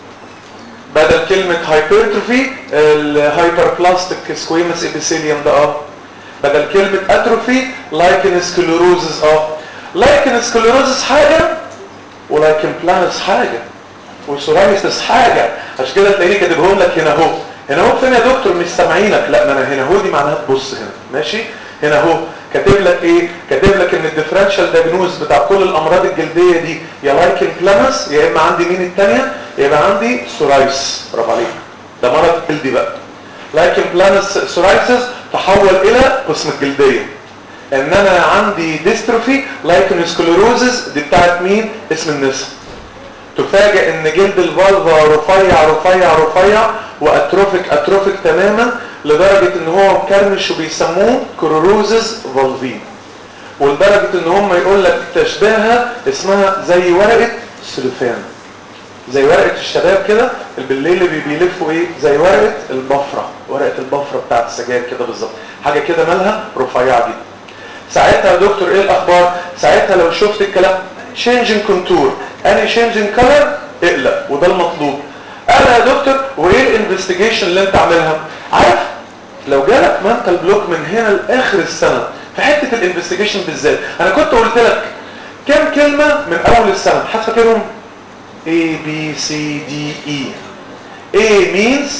بدل كلمة هايبرتروفي الهايبربلاستيك سكويمس ابيثيليوم ده اه بدل كلمة اتروفي لايكن سكليروزز اه لايكن سكليروزز حاجة ولايكن بلانس حاجة وسورايسس حاجة عشان كده تلاقيني كاتبهم لك هنا اهو هنا اهو فين يا دكتور مش سامعينك لا ما انا هنا اهو دي معناها تبص هنا ماشي هنا اهو كاتب لك ايه كاتب لك ان الديفرنشال دايجنوز بتاع كل الامراض الجلديه دي يا لايكن بلانس يا اما عندي مين الثانيه يبقى عندي سورايس برافو عليك ده مرض جلدي بقى لايكن بلانس سورايسس تحول الى قسم الجلديه ان انا عندي ديستروفي لايكن سكليروزز دي بتاعت مين اسم النسا تفاجئ ان جلد الفالفا رفيع رفيع رفيع واتروفيك اتروفيك تماما لدرجة ان هو مكرمش وبيسموه كروروزز فالفي ولدرجة ان هم يقول لك تشبيهها اسمها زي ورقة سلوفان زي ورقة الشباب كده بالليل اللي بيلفوا ايه زي ورقة البفرة ورقة البفرة بتاعت السجاير كده بالظبط حاجة كده مالها رفيعة جدا ساعتها يا دكتور ايه الاخبار ساعتها لو شفت الكلام changing كونتور اني changing color اقلق وده المطلوب انا يا دكتور وايه الانفستيجيشن اللي انت عاملها عارف لو جالك منتال بلوك من هنا لاخر السنه في حته الانفستيجيشن بالذات انا كنت قلت لك كام كلمه من اول السنه حد فاكرهم A B C D E A means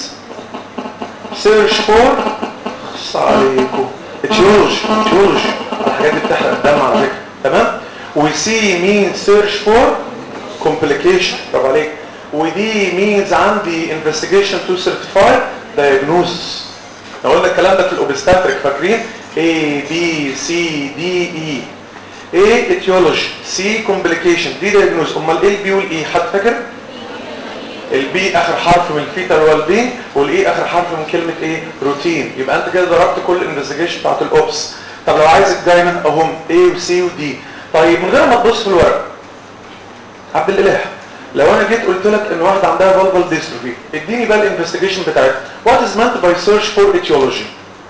search for خص عليكم etiology etiology الحاجات دي بتحرق الدم على فكره تمام وسي means search for complication برافو عليك ودي means عندي investigation to certify diagnosis لو قلنا الكلام ده في الاوبستاتريك فاكرين A B C D E A etiology C complication D diagnosis امال ايه البي والاي حد فاكر البي اخر حرف من الفيتال والبين والاي اخر حرف من كلمه ايه روتين يبقى انت كده ضربت كل الانفستيجيشن بتاعت الاوبس طب لو عايز الدايما اهم A وسي ودي طيب من غير ما تبص في الورق عبد الاله لو انا جيت قلت لك ان واحده عندها فالفال ديستروفي اديني بقى الانفستيجيشن بتاعتها وات از meant باي سيرش فور etiology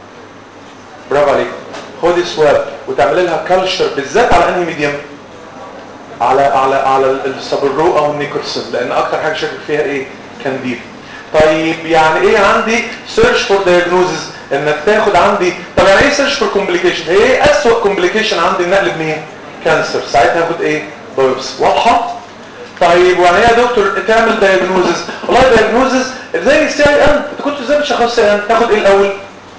برافو عليك خد سواب وتعمل لها كلشر بالذات على انهي ميديم على على على السابرو او النيكرسون لان اكتر حاجه شاكك فيها ايه كانديد طيب يعني ايه عندي سيرش فور دايجنوزز انك تاخد عندي طب يعني ايه سيرش فور كومبليكيشن هي ايه اسوء كومبليكيشن عندي النقل بمين كانسر ساعتها هاخد ايه بايوبسي واضحه طيب ويعني ايه يا دكتور تعمل دايجنوزز والله دايجنوزز زي السي اي ان انت كنت ازاي بتشخص سي ان تاخد ايه الاول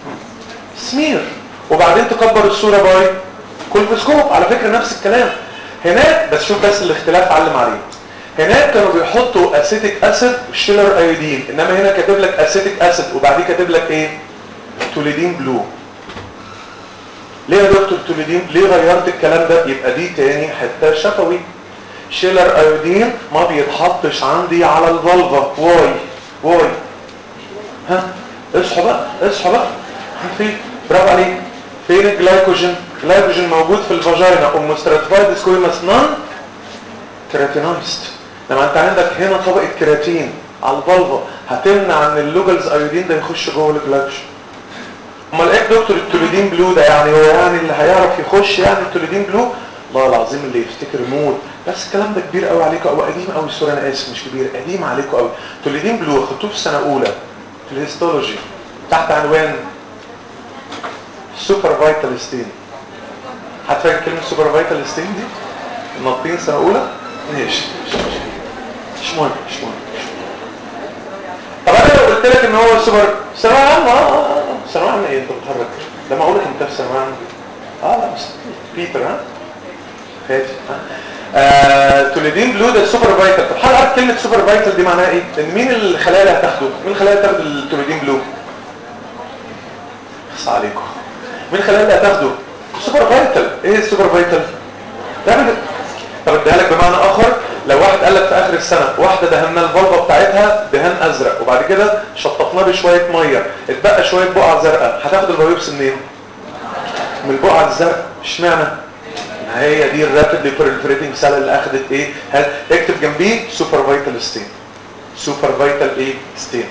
سمير وبعدين تكبر الصوره باي كولفوسكوب على فكره نفس الكلام هناك بس شوف بس الاختلاف علم عليه هناك كانوا بيحطوا اسيتيك اسيد وشيلر ايودين انما هنا كاتب لك اسيتيك اسيد وبعديه كاتب لك ايه توليدين بلو ليه يا دكتور توليدين ليه غيرت الكلام ده يبقى دي تاني حته شفوي شيلر ايودين ما بيتحطش عندي على الفالفا واي واي ها اصحوا بقى اصحوا بقى فين برافو عليك فين الجلايكوجين الجلايكوجين موجود في الفاجينا ام ستراتيفايد سكويماس نون كيراتينايزد لما انت عندك هنا طبقه كيراتين على الفالفا هتمنع ان اللوجلز ايودين ده يخش جوه الجلايكوجين امال ايه دكتور التوليدين بلو ده يعني هو يعني اللي هيعرف يخش يعني التوليدين بلو الله العظيم اللي يفتكر موت بس الكلام ده كبير قوي عليكم او قديم قوي سوري انا اسف مش كبير قديم عليكم قوي توليدين بلو خدتوه في سنه اولى في الهيستولوجي تحت عنوان سوبر فايتال ستين حد فاكر كلمه سوبر فايتال ستين دي ناطين سنه اولى ماشي مش مش مش مهم مش مهم طب انا لو قلت لك ان هو سوبر ثانويه عامه اه ثانويه عامه ايه انت بتهرج ده معقول انت في ثانويه عامه اه لا بس بيتر ها فاتي ها آه، توليدين بلو ده سوبر فايتال طب حد عارف كلمه سوبر فايتال دي معناها ايه ان مين الخلايا اللي هتاخده مين الخلايا اللي هتاخد التوليدين بلو بس عليكم مين الخلايا اللي هتاخده سوبر فايتال ايه السوبر فايتال ده بد- طب اديها لك بمعنى اخر لو واحد قال لك في اخر السنه واحده دهنا الفالفا بتاعتها دهان ازرق وبعد كده شطفناه بشويه ميه اتبقى شويه بقع زرقاء هتاخد البيوبسي منين من البقعه الزرقاء اشمعنى ما هي دي الرابيدلي بروليفريتنج سيل اللي اخذت ايه هل اكتب جنبيه سوبر فايتال ستين سوبر فايتال ايه ستين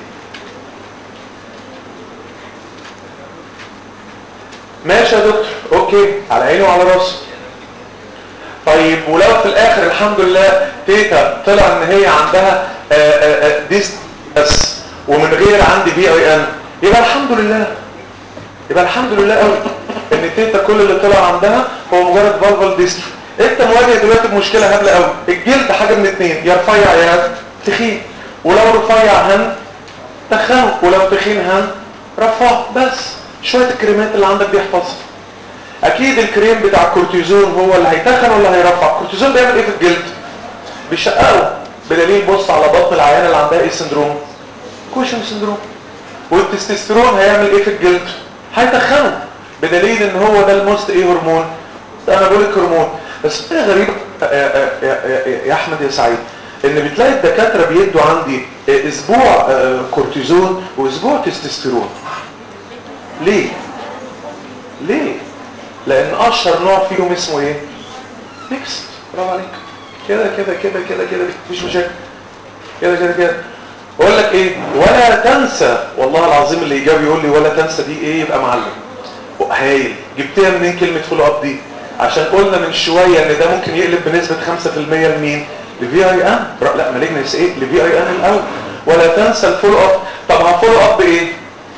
ماشي يا دكتور اوكي على عيني وعلى راسي طيب ولو في الاخر الحمد لله تيتا طلع ان هي عندها آه، آه، آه، ديس بس ومن غير عندي بي اي ان يبقى الحمد لله يبقى الحمد لله قوي ان تيتا كل اللي طلع عندها هو مجرد فالفال ديستري انت مواجه دلوقتي بمشكله هبله قوي الجلد حاجه من اتنين يا رفيع يا تخين ولو رفيع هن تخنه ولو تخين هن رفعه بس شويه الكريمات اللي عندك دي احفظها اكيد الكريم بتاع الكورتيزون هو اللي هيتخن ولا هيرفع الكورتيزون بيعمل ايه في الجلد بيشققه بدليل بص على بطن العيانه اللي عندها ايه سندروم كوشن سندروم والتستوستيرون هيعمل ايه في الجلد هيتخنه بدليل ان هو ده الموست ايه هرمون ده انابوليك هرمون بس ايه غريب يا, يا, يا, يا احمد يا سعيد ان بتلاقي الدكاتره بيدوا عندي اسبوع آه، كورتيزون واسبوع تستوستيرون ليه ليه لان اشهر نوع فيهم اسمه ايه ميكس برافو عليك كده كده كده كده كده مفيش مشاكل كده كده كده بقول لك ايه ولا تنسى والله العظيم اللي ايجابي يقول لي ولا تنسى دي ايه يبقى معلم هايل جبتها منين كلمه فولو اب دي عشان قلنا من شويه ان ده ممكن يقلب بنسبه 5% لمين لفي اي ان لا مالجنس ايه لفي اي ان الاول ولا تنسى الفولو اب طب هفولو اب بايه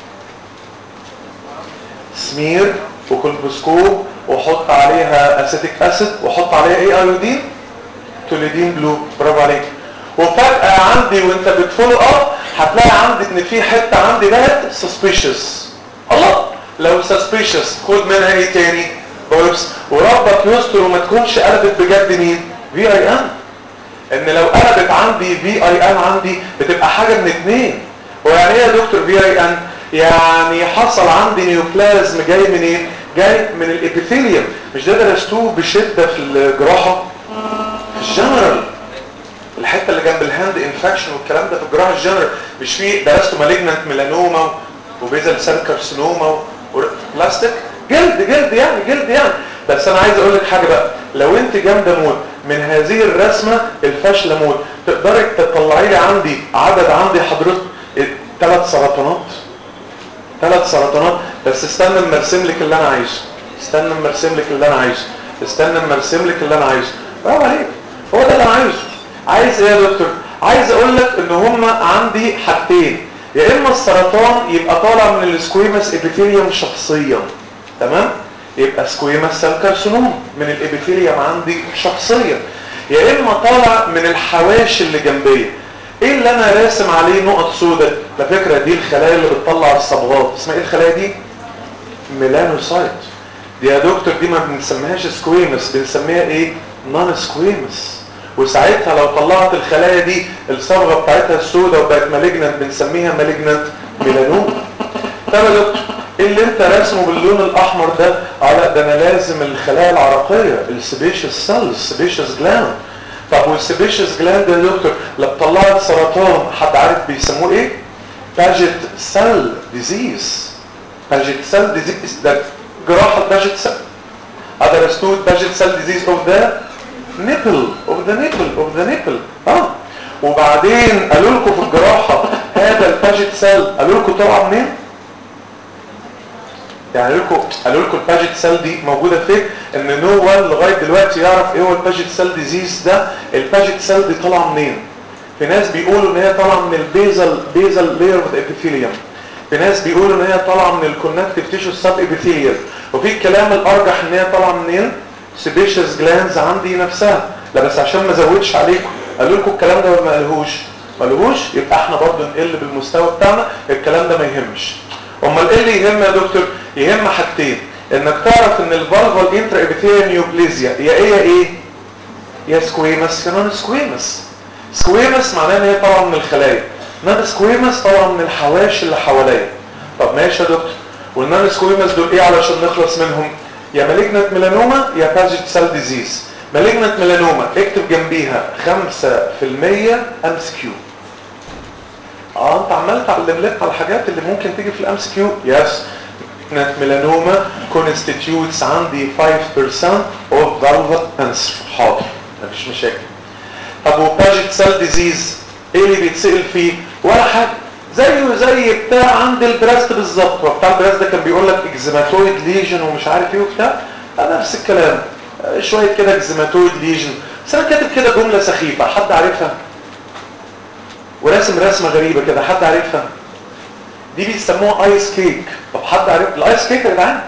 سمير وكولبوسكوب وحط عليها اسيتيك اسيد وحط عليها ايه ايودين توليدين بلو برافو عليك وفجأة عندي وانت بتفولو اب هتلاقي عندي ان في حتة عندي بقت سسبيشس الله لو سسبيشس خد منها ايه تاني بايبس وربك يستر وما تكونش قلبت بجد مين في اي ان ان لو قلبت عندي في اي ان عندي بتبقى حاجة من اتنين ويعني ايه يا دكتور في اي ان يعني حصل عندي نيوبلازم جاي منين جاي من الابيثيليوم مش ده درستوه بشدة في الجراحة في الجنرال الحته اللي جنب الهاند انفكشن والكلام ده في الجراحه الجنرال مش في درستوا مالجنانت ميلانوما وبيزل سيل كارسينوما وبلاستيك جلد جلد يعني جلد يعني بس انا عايز اقول لك حاجه بقى لو انت جامده موت من هذه الرسمه الفاشله موت تقدري تطلعي لي عندي عدد عندي حضرتك ثلاث سرطانات ثلاث سرطانات بس استنى اما ارسم لك اللي انا عايزه استنى اما ارسم لك اللي انا عايزه استنى اما ارسم لك اللي انا عايزه برافو عليك هو ده اللي انا عايزه عايز ايه يا دكتور عايز اقول لك ان هم عندي حاجتين يا اما السرطان يبقى طالع من السكويمس ابيثيليوم شخصيا تمام يبقى سكويمس سيل كارسينوم من الابيثيليوم عندي شخصيا يا اما طالع من الحواشي اللي جنبيه ايه اللي انا راسم عليه نقط سوداء على فكره دي الخلايا اللي بتطلع الصبغات اسمها ايه الخلايا دي ميلانوسايت دي يا دكتور دي ما بنسميهاش سكويمس بنسميها ايه نون سكويمس وساعتها لو طلعت الخلايا دي الصبغه بتاعتها السوداء وبقت مالجنت بنسميها مالجنت ميلانوما طب يا دكتور ايه اللي انت راسمه باللون الاحمر ده اه لا ده انا لازم الخلايا العرقيه السبيشس سيل السبيشس جلاند طب والسبيشس جلاند يا دكتور لو طلعت سرطان حد عارف بيسموه ايه باجيت سيل ديزيز باجيت سيل ديزيز ده جراحه باجيت سيل understood باجيت سيل ديزيز اوف ذا نيبل اوف ذا نيبل اوف ذا نيبل اه وبعدين قالوا لكم في الجراحه هذا الباجيت سيل قالوا لكم طالعه منين يعني قالوا لكم قالوا لكم الباجيت سيل دي موجوده فين ان نو وان لغايه دلوقتي يعرف ايه هو الباجيت سيل ديزيز ده الباجيت سيل دي طالعه منين في ناس بيقولوا ان هي طالعه من البيزل بيزل لاير اوف ابيثيليوم في ناس بيقولوا ان هي طالعه من الكونكتيف تيشو سب ابيثيليوم وفي الكلام الارجح ان هي طالعه منين سيبيشس جلانز عندي نفسها لا بس عشان ما ازودش عليكم قالوا لكم الكلام ده ولا ما قالوهوش ما قالوهوش يبقى احنا برضه نقل بالمستوى بتاعنا الكلام ده ما يهمش امال ايه اللي يهم يا دكتور يهم حاجتين انك تعرف ان الفالفال انترا ابيثيليوم نيوبليزيا يا ايه يا ايه يا سكويمس يا نون سكويمس سكويمس معناه ان هي طالعه من الخلايا نون سكويمس طالعه من الحواشي اللي حواليا طب ماشي يا دكتور والنون سكويمس دول ايه علشان نخلص منهم يا مالجنت ميلانوما يا باجيت سيل ديزيز مالجنت ميلانوما اكتب جنبيها 5% ام اس كيو اه انت عمال تعلم لك على الحاجات اللي ممكن تيجي في الام اس كيو يس مالجنت ميلانوما constitutes عندي 5% of valvular cancer حاضر مفيش مشاكل طب وباجيت سيل ديزيز ايه اللي بيتسال فيه ولا حاجه زيه زي بتاع عند البراست بالظبط هو بتاع البراست ده كان بيقول لك اكزيماتويد ليجن ومش عارف ايه وبتاع نفس الكلام شويه كده اكزيماتويد ليجن بس انا كاتب كده جمله سخيفه حد عارفها وراسم رسمه غريبه كده حد عارفها دي بيسموها ايس كيك طب حد عارف الايس كيك يا جدعان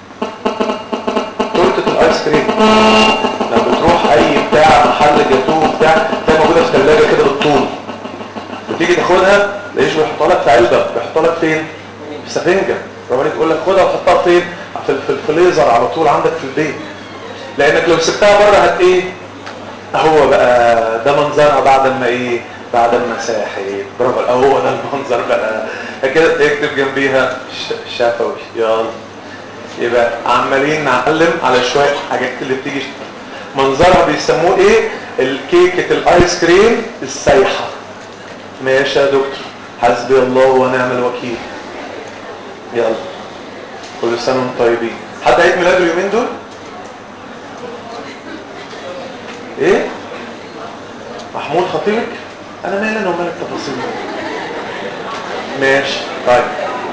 تورته الايس كريم لما بتروح اي بتاع محل جاتوه بتاع تلاقي موجوده في ثلاجه كده بالطول وتيجي تاخدها تلاقيش بيحطها لك في علبه بيحطها لك فين في سفنجه الراجل يقول لك خدها وحطها فين في في الفريزر على طول عندك في البيت لانك لو سبتها بره هت ايه هو بقى ده منظرها بعد ما ايه بعد ما ساحت برافو هو ده المنظر بقى كده تكتب جنبيها شفوي يلا يبقى عمالين نعلم على شويه حاجات اللي بتيجي منظرها بيسموه ايه الكيكه الايس كريم السايحه ماشي يا دكتور حسبي الله ونعم الوكيل يلا كل سنه وانتم طيبين حد عيد ميلاده اليومين دول ايه محمود خطيبك انا مالي انا ومال التفاصيل ماشي طيب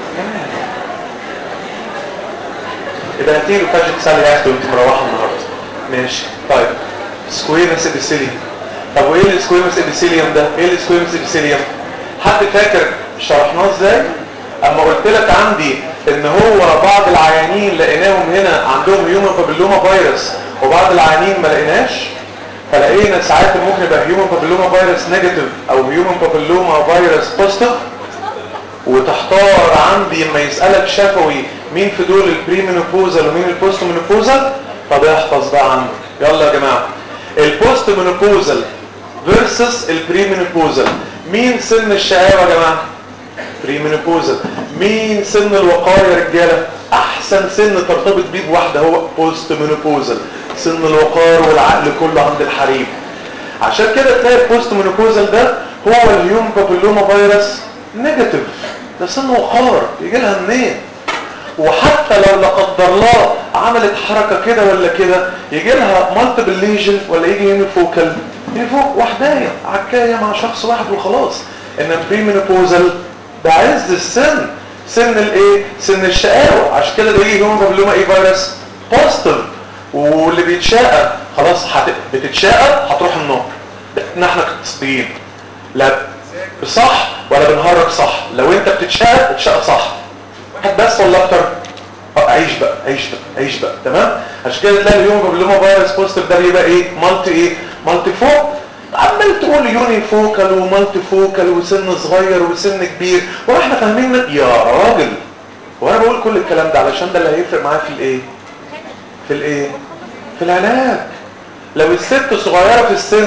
يبقى هاتيله فاجت سالي ياخده وانت مروحه النهارده ماشي طيب سكويمس ابيثيليوم طب وايه السكويمس ابيثيليوم ده ايه السكويمس ابيثيليوم حد فاكر شرحناه ازاي اما قلت لك عندي ان هو بعض العيانين لقيناهم هنا عندهم هيومن بابيلوما فيروس وبعض العيانين ما لقيناش فلقينا ساعات ممكن يبقى هيومن بابيلوما فيروس نيجاتيف او هيومن بابيلوما فيروس بوزيتيف وتحتار عندي لما يسالك شفوي مين في دول البري مينوبوزال ومين البوست مينوبوزال طب احفظ بقى عندك يلا يا جماعه البوست مينوبوزال فيرسس البري مينوبوزال مين سن الشقاوه يا جماعه بري مينوبوزال مين سن الوقايه يا رجاله احسن سن ترتبط بيه بواحده هو بوست مينوبوزال سن الوقار والعقل كله عند الحريم عشان كده تلاقي البوست مينوبوزال ده هو الهيوم بابيلوما فيروس نيجاتيف ده سن وقار يجي لها منين وحتى لو لا قدر الله عملت حركه كده ولا كده يجي لها مالتيبل ليجن ولا يجي يونيفوكال يونيفوك وحدايه عكايه مع شخص واحد وخلاص انما بريمينوبوزال ده عز السن سن الايه سن الشقاوه عشان كده ده يجي هيومن بابيلوما ايه فيروس بوزيتيف واللي بيتشقى خلاص حت... بتتشقى هتروح النار احنا احنا كاقتصاديين لا صح ولا بنهرج صح لو انت بتتشقى اتشقى صح واحد بس ولا اكتر اه عيش بقى عيش بقى عيش بقى تمام عشان كده تلاقي اليوم بابلوما فيروس بوزيتيف ده بيبقى ايه مالتي ايه مالتي فوق عمال تقول يوني فوكال ومالتي فوكال وسن صغير وسن كبير واحنا فاهمين من يا راجل وانا بقول كل الكلام ده علشان ده اللي هيفرق معايا في الايه في الايه في العلاج لو الست صغيره في السن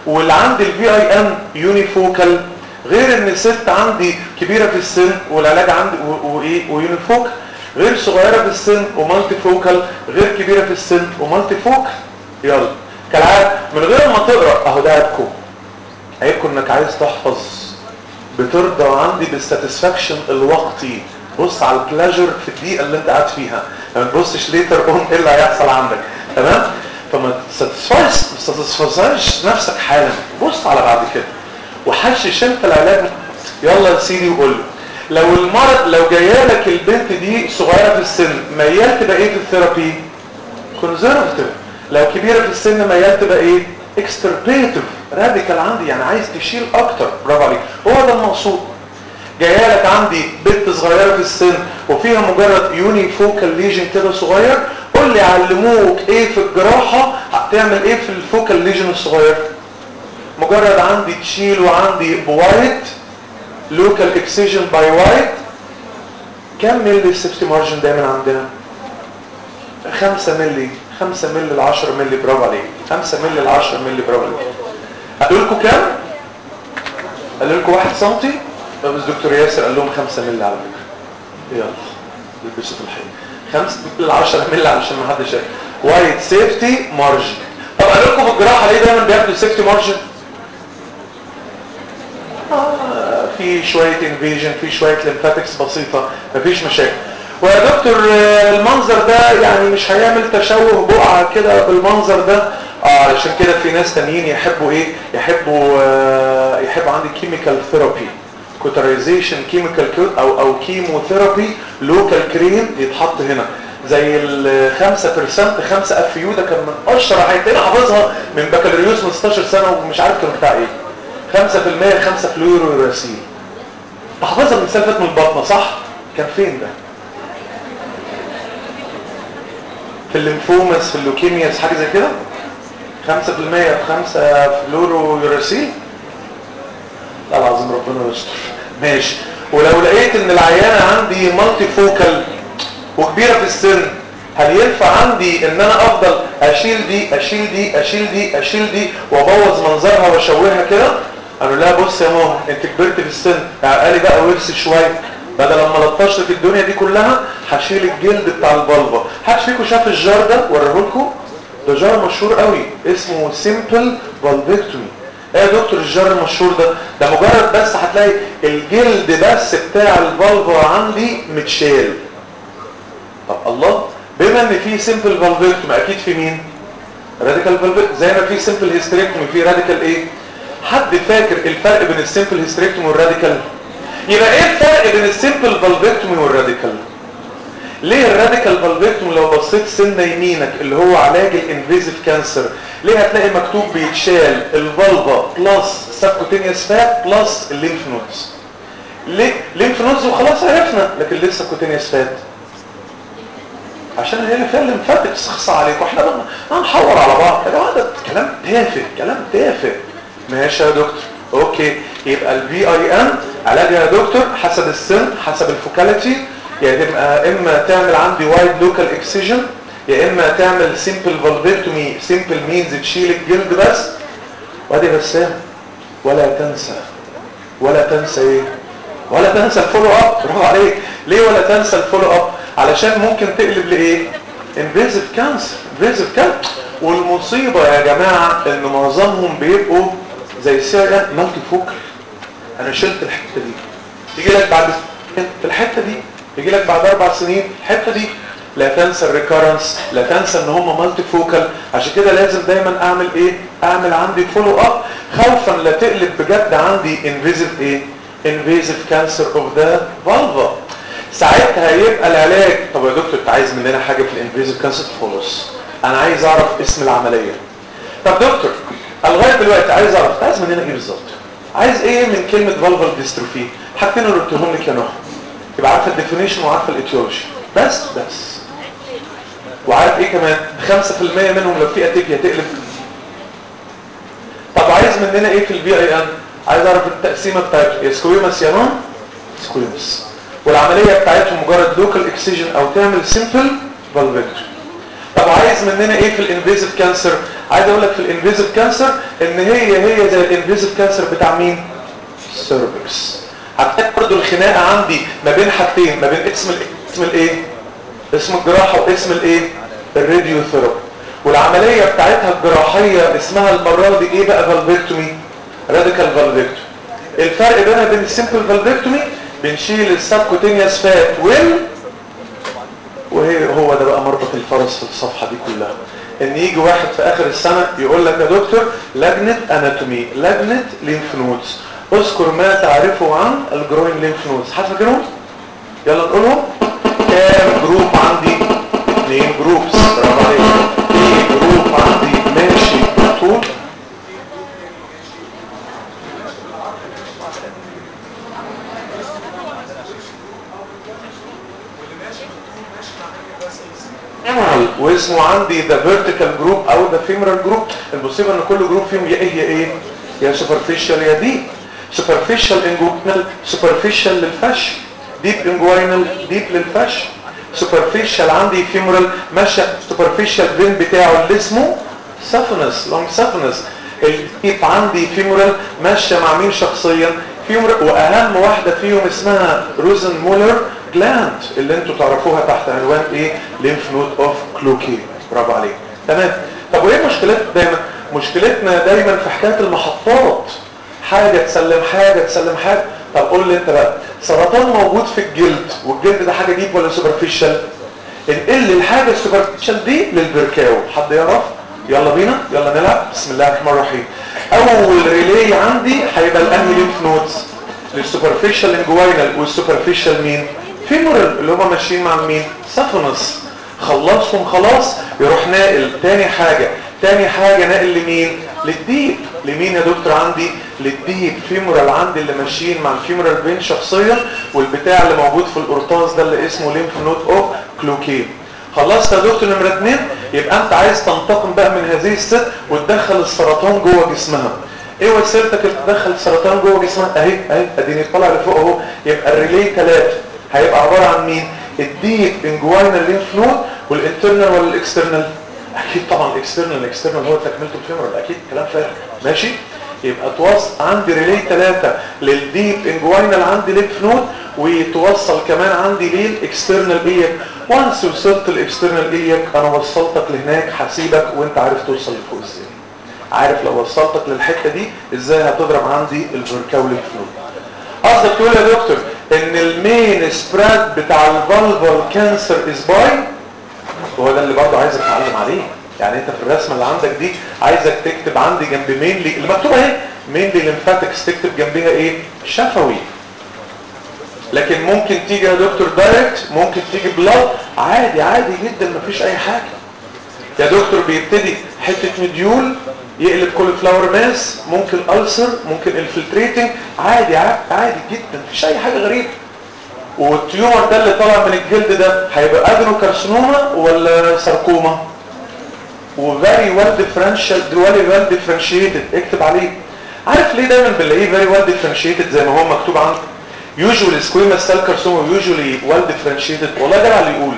واللي عندي الفي اي ان يونيفوكال غير ان الست عندي كبيره في السن والعلاج عندي وايه ويونيفوكال غير صغيره في السن ومالتي فوكال غير كبيره في السن ومالتي فوكال يلا كالعاده من غير ما تقرا اهو ده عيبكم عيبكم انك عايز تحفظ بترضى عندي بالساتسفاكشن الوقتي بص على البلاجر في الدقيقه اللي انت قاعد فيها ما تبصش ليتر اون ايه اللي هيحصل عندك تمام فما تساتسفايش نفسك حالا بص على بعد كده وحشش انت العلاج يلا يا سيدي وقول له لو المرض لو جايه لك البنت دي صغيره في السن ميال تبقى ايه في الثيرابي كونزرفتيف لو كبيره في السن ميال تبقى ايه اكستربيتيف راديكال عندي يعني عايز تشيل اكتر برافو عليك هو ده المقصود جايه لك عندي بنت صغيره في السن وفيها مجرد يوني فوكال ليجن كده صغير قول لي علموك ايه في الجراحه هتعمل ايه في الفوكال ليجن الصغير مجرد عندي تشيل وعندي بوايت لوكال اكسيجن باي وايت كم ملي السيفتي مارجن دايما عندنا 5 ملي 5 ملي ل 10 ملي برافو عليك 5 ملي ل 10 ملي برافو عليك قالوا لكم كام قالوا لكم 1 سم طب الدكتور ياسر قال لهم 5 ملي على فكره يلا البسوا في الحقيقه 5 ملي ل 10 ملي علشان ما حدش يعرف وايت سيفتي مارجن طب قالوا لكم في الجراحه ليه دايما بياخدوا سيفتي مارجن آه في شويه انفيجن في شويه ليمفاتكس بسيطه مفيش مشاكل ويا دكتور المنظر ده يعني مش هيعمل تشوه بقعه كده بالمنظر ده اه علشان كده في ناس تانيين يحبوا ايه يحبوا آه يحبوا عندي كيميكال ثيرابي كوترايزيشن كيميكال كيوت او او كيموثيرابي لوكال كريم يتحط هنا زي ال 5% 5 اف يو ده كان من اشهر حاجات انا حافظها من بكالوريوس من 16 سنه ومش عارف كان بتاع ايه 5% 5 فلورو يوراسيل حافظها من سلفت من البطنه صح كان فين ده في الليمفومس في اللوكيمياس حاجه زي كده 5% 5 فلورو يوراسيل لا العظيم ربنا يستر ماشي ولو لقيت ان العيانه عندي مالتي فوكال وكبيره في السن هل ينفع عندي ان انا افضل اشيل دي اشيل دي اشيل دي اشيل دي وابوظ منظرها واشوهها كده قالوا لها بص يا ماما انت كبرت في السن عقلي بقى ورث شويه بدل لما لطشت في الدنيا دي كلها هشيل الجلد بتاع البلبه حد فيكم شاف الجار ده وريه لكم ده جار مشهور قوي اسمه سيمبل فالفيكتومي ايه يا دكتور الجار المشهور ده ده مجرد بس هتلاقي الجلد بس بتاع الفالفا عندي متشال طب الله بما ان في سيمبل فالفيكتومي اكيد في مين راديكال فالفيكتومي زي ما في سيمبل هيستريكتومي في راديكال ايه حد فاكر الفرق بين السيمبل هيستريكتومي والراديكال يبقى ايه الفرق بين السيمبل فالفيكتومي والراديكال ليه الراديكال فالفيكتومي لو بصيت سنه يمينك اللي هو علاج الانفيزيف كانسر ليه هتلاقي مكتوب بيتشال الفالفا بلس سبكوتينيوس فات بلس الليمف نودز ليه ليمف نودز وخلاص عرفنا لكن لسه كوتينيوس فات عشان هي اللي فيها الليمفاتكس اخصى عليك واحنا هنحور على بعض يا جماعه ده كلام تافه كلام تافه ماشي يا دكتور اوكي يبقى الفي اي ان علاجها يا دكتور حسب السن حسب الفوكاليتي يا تبقى اما تعمل عندي وايد لوكال اكسجن يا اما تعمل سيمبل فالفيكتومي سيمبل مينز تشيل الجلد بس وادي بسام ولا تنسى ولا تنسى ايه ولا تنسى الفولو اب برافو عليك ليه ولا تنسى الفولو اب علشان ممكن تقلب لايه انفيزيف كانسر انفيزيف كانسر والمصيبه يا جماعه ان معظمهم بيبقوا زي سيريا مالتي فوكل انا شلت الحته دي يجي لك بعد في الحته دي يجي لك بعد اربع سنين الحته دي لا تنسى الريكارنس لا تنسى ان هم مالتي فوكال عشان كده لازم دايما اعمل ايه اعمل عندي فولو اب خوفا لا تقلب بجد عندي انفيزيف ايه انفيزيف كانسر اوف ذا فالفا ساعتها يبقى العلاج طب يا دكتور انت عايز مننا حاجه في الانفيزيف كانسر خالص انا عايز اعرف اسم العمليه طب دكتور لغايه دلوقتي عايز اعرف عايز مننا ايه بالظبط عايز ايه من كلمه فالفال ديستروفي حاجتين اللي قلتهم لك يا نهى يبقى عارفه الديفينيشن وعارفه الايتيولوجي بس بس وعارف ايه كمان 5% منهم لو في اتيبيا تقلب طب عايز مننا ايه في البي اي ان عايز اعرف التقسيمه بتاعته يا سكويمس يا نون سكويمس والعمليه بتاعتهم مجرد لوكال اكسجن او تعمل سيمبل فالفيكتوري طب عايز مننا ايه في الانفيزيف كانسر عايز اقول لك في الانفيزيف كانسر ان هي هي زي الانفيزيف كانسر بتاع مين السيرفكس هتلاقي برضه الخناقه عندي ما بين حاجتين ما بين اسم ال اسم الايه اسم الجراحه واسم الايه الراديو ثيرابي والعمليه بتاعتها الجراحيه اسمها المره دي ايه بقى فالفيكتومي راديكال فالفيكتومي الفرق بينها بين السيمبل فالفيكتومي بنشيل السبكوتينيوس فات وال وهي هو ده بقى مربط الفرس في الصفحة دي كلها ان يجي واحد في اخر السنة يقول لك يا دكتور لجنة اناتومي لجنة لينف نودز اذكر ما تعرفه عن الجروين لينف نودز حد فاكرهم يلا نقولهم كام جروب عندي اثنين جروبس برافو عليك في جروب عندي ماشي بالطول femoral واسمه عندي ذا فيرتيكال جروب او ذا فيمورال جروب المصيبه ان كل جروب فيهم يا ايه يا ايه يا سوبرفيشال يا ديب سوبرفيشال انجوينال سوبرفيشال للفش ديب انجوينال ديب للفش سوبرفيشال عندي فيمورال ماشي سوبرفيشال فين بتاعه اللي اسمه سافنس لونج سافنس الديب عندي فيمورال ماشيه مع مين شخصيا فيمورال واهم واحده فيهم اسمها روزن مولر جلاند اللي انتوا تعرفوها تحت عنوان ايه ليمف نود اوف كلوكي برافو عليك تمام طب وايه مشكلتنا دايما مشكلتنا دايما في حكايه المحطات حاجه تسلم حاجه تسلم حاجه طب قول لي انت بقى سرطان موجود في الجلد والجلد ده حاجه ديب ولا سوبرفيشال انقل الحاجه السوبرفيشال دي للبركاو حد يعرف يلا بينا يلا نلعب بسم الله الرحمن الرحيم اول ريلي عندي هيبقى الانهي ليمف نودز للسوبرفيشال انجوينال والسوبرفيشال مين فيمورال اللي هم ماشيين مع مين سافونس خلصهم خلاص يروح ناقل تاني حاجة تاني حاجة ناقل لمين للديب لمين يا دكتور عندي للديب فيمورال عندي اللي ماشيين مع الفيمورال بين شخصيا والبتاع اللي موجود في القرطاس ده اللي اسمه ليمف نود اوف كلوكين خلصت يا دكتور نمرة اتنين يبقى انت عايز تنتقم بقى من هذه الست وتدخل السرطان جوه جسمها ايه وسيلتك اللي تدخل السرطان جوه جسمها اهي اهي اديني طالع لفوق اهو يبقى الريلي ثلاثة هيبقى عبارة عن مين الديب انجوينال لينف نود والانترنال ولا الاكسترنال اكيد طبعا الاكسترنال الاكسترنال هو تكملته الفيمورال اكيد كلام فارغ ماشي يبقى توصل عندي ريلي ثلاثة للديب انجوينال عندي لينف نود ويتوصل كمان عندي للاكسترنال اياك وانس وصلت الاكسترنال اياك انا وصلتك لهناك هسيبك وانت عارف توصل لفوق ازاي عارف لو وصلتك للحته دي ازاي هتضرب عندي الفيركاول لينف نود قصدك تقول يا دكتور ان المين سبراد بتاع الفالفال كانسر از باي هو ده اللي برضه عايزك تتعلم عليه يعني انت في الرسمه اللي عندك دي عايزك تكتب عندي جنب مينلي المكتوبه اهي مينلي ليمفاتكس تكتب جنبها ايه شفوي لكن ممكن تيجي يا دكتور دايركت ممكن تيجي بلاد عادي عادي جدا مفيش اي حاجه يا دكتور بيبتدي حته مديول يقلب كل فلاور ماس ممكن ألسر ممكن الفلتريتنج عادي عادي جدا مفيش اي حاجه غريبه والتيومر ده اللي طالع من الجلد ده هيبقى ادينوكارسينوما ولا ساركوما وفيري ويل ديفرنشال فيري ويل ديفرنشيتد اكتب عليه عارف ليه دايما بنلاقيه فيري ويل ديفرنشيتد زي ما هو مكتوب عندك يوجوالي سكويما سيل كارسوما يوجوالي ويل ديفرنشيتد والله ده اللي يقول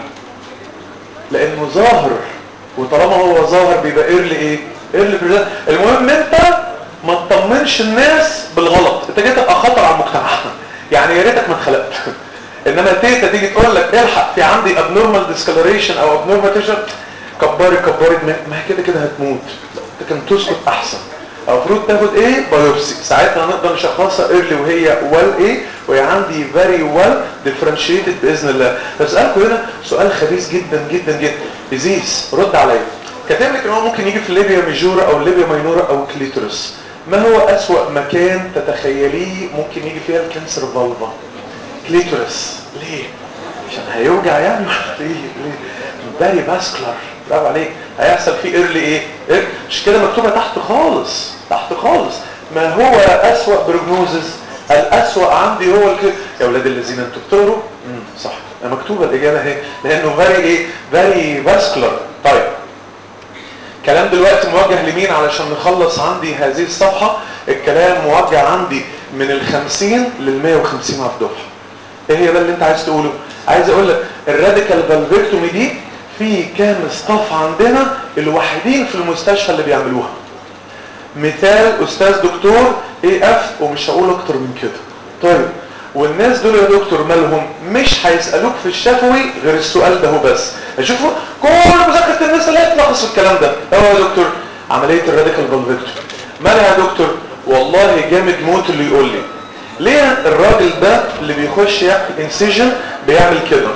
لانه ظاهر وطالما هو ظاهر بيبقى ايرلي ايه ايرلي بريزنت المهم انت ما تطمنش الناس بالغلط انت جاي تبقى خطر على المجتمع يعني يا ريتك ما اتخلقت انما تيتا تيجي تقول لك الحق في عندي ابنورمال ديسكلريشن او ابنورمال تيشر كبري كبري ما هي كده كده هتموت لكن تسكت احسن المفروض تاخد ايه بايوبسي ساعتها نقدر نشخصها ايرلي وهي ويل ايه وهي عندي فيري ويل ديفرنشيتد باذن الله بسالكم هنا سؤال خبيث جدا جدا جدا ديزيز رد عليا كاتب لك ان هو ممكن يجي في الليبيا ميجورا او الليبيا ماينورا او كليتورس ما هو اسوأ مكان تتخيليه ممكن يجي فيها الكانسر فالفا كليتورس ليه عشان هيوجع يعني ليه ليه فيري فاسكولار برافو عليك هيحصل فيه ايرلي ايه إيه؟ مش كده مكتوبه تحت خالص تحت خالص ما هو اسوأ بروجنوزز الاسوأ عندي هو الكده يا ولاد الذين انتوا بتقروا صح مكتوبه الاجابه اهي لانه فيري ايه فيري فاسكولار طيب كلام دلوقتي موجه لمين علشان نخلص عندي هذه الصفحه الكلام موجه عندي من ال 50 لل 150 على الدفعه ايه هي ده اللي انت عايز تقوله عايز اقول لك الراديكال فالفيكتومي دي في كام ستاف عندنا الوحيدين في المستشفى اللي بيعملوها مثال استاذ دكتور اي اف ومش هقول اكتر من كده طيب والناس دول يا دكتور مالهم مش هيسالوك في الشفوي غير السؤال ده هو بس شوفوا كل مذاكره الناس اللي هتلخص الكلام ده هو يا دكتور عمليه الراديكال فالفيكتور مالها يا دكتور والله جامد موت اللي يقول لي ليه الراجل ده اللي بيخش يعمل انسيجن بيعمل كده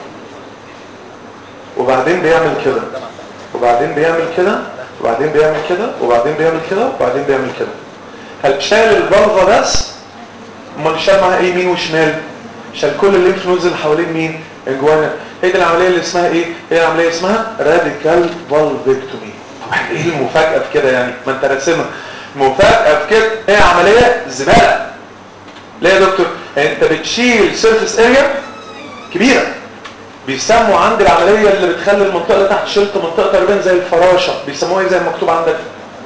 وبعدين بيعمل كده وبعدين بيعمل كده وبعدين بيعمل كده وبعدين بيعمل كده وبعدين بيعمل كده هل شال البلغة بس امال شال معاها ايه يمين وشمال شال كل الليمف نودز اللي حوالين مين الجوانا هي دي العمليه اللي اسمها ايه هي العمليه اسمها راديكال فالفيكتومي طبعا ايه المفاجاه في كده يعني ما انت راسمها المفاجاه في كده هي عمليه زباله ليه يا دكتور انت بتشيل سيرفيس اريا كبيره بيسموا عند العمليه اللي بتخلي المنطقه اللي تحت شلت منطقه تقريبا زي الفراشه بيسموها ايه زي ما مكتوب عندك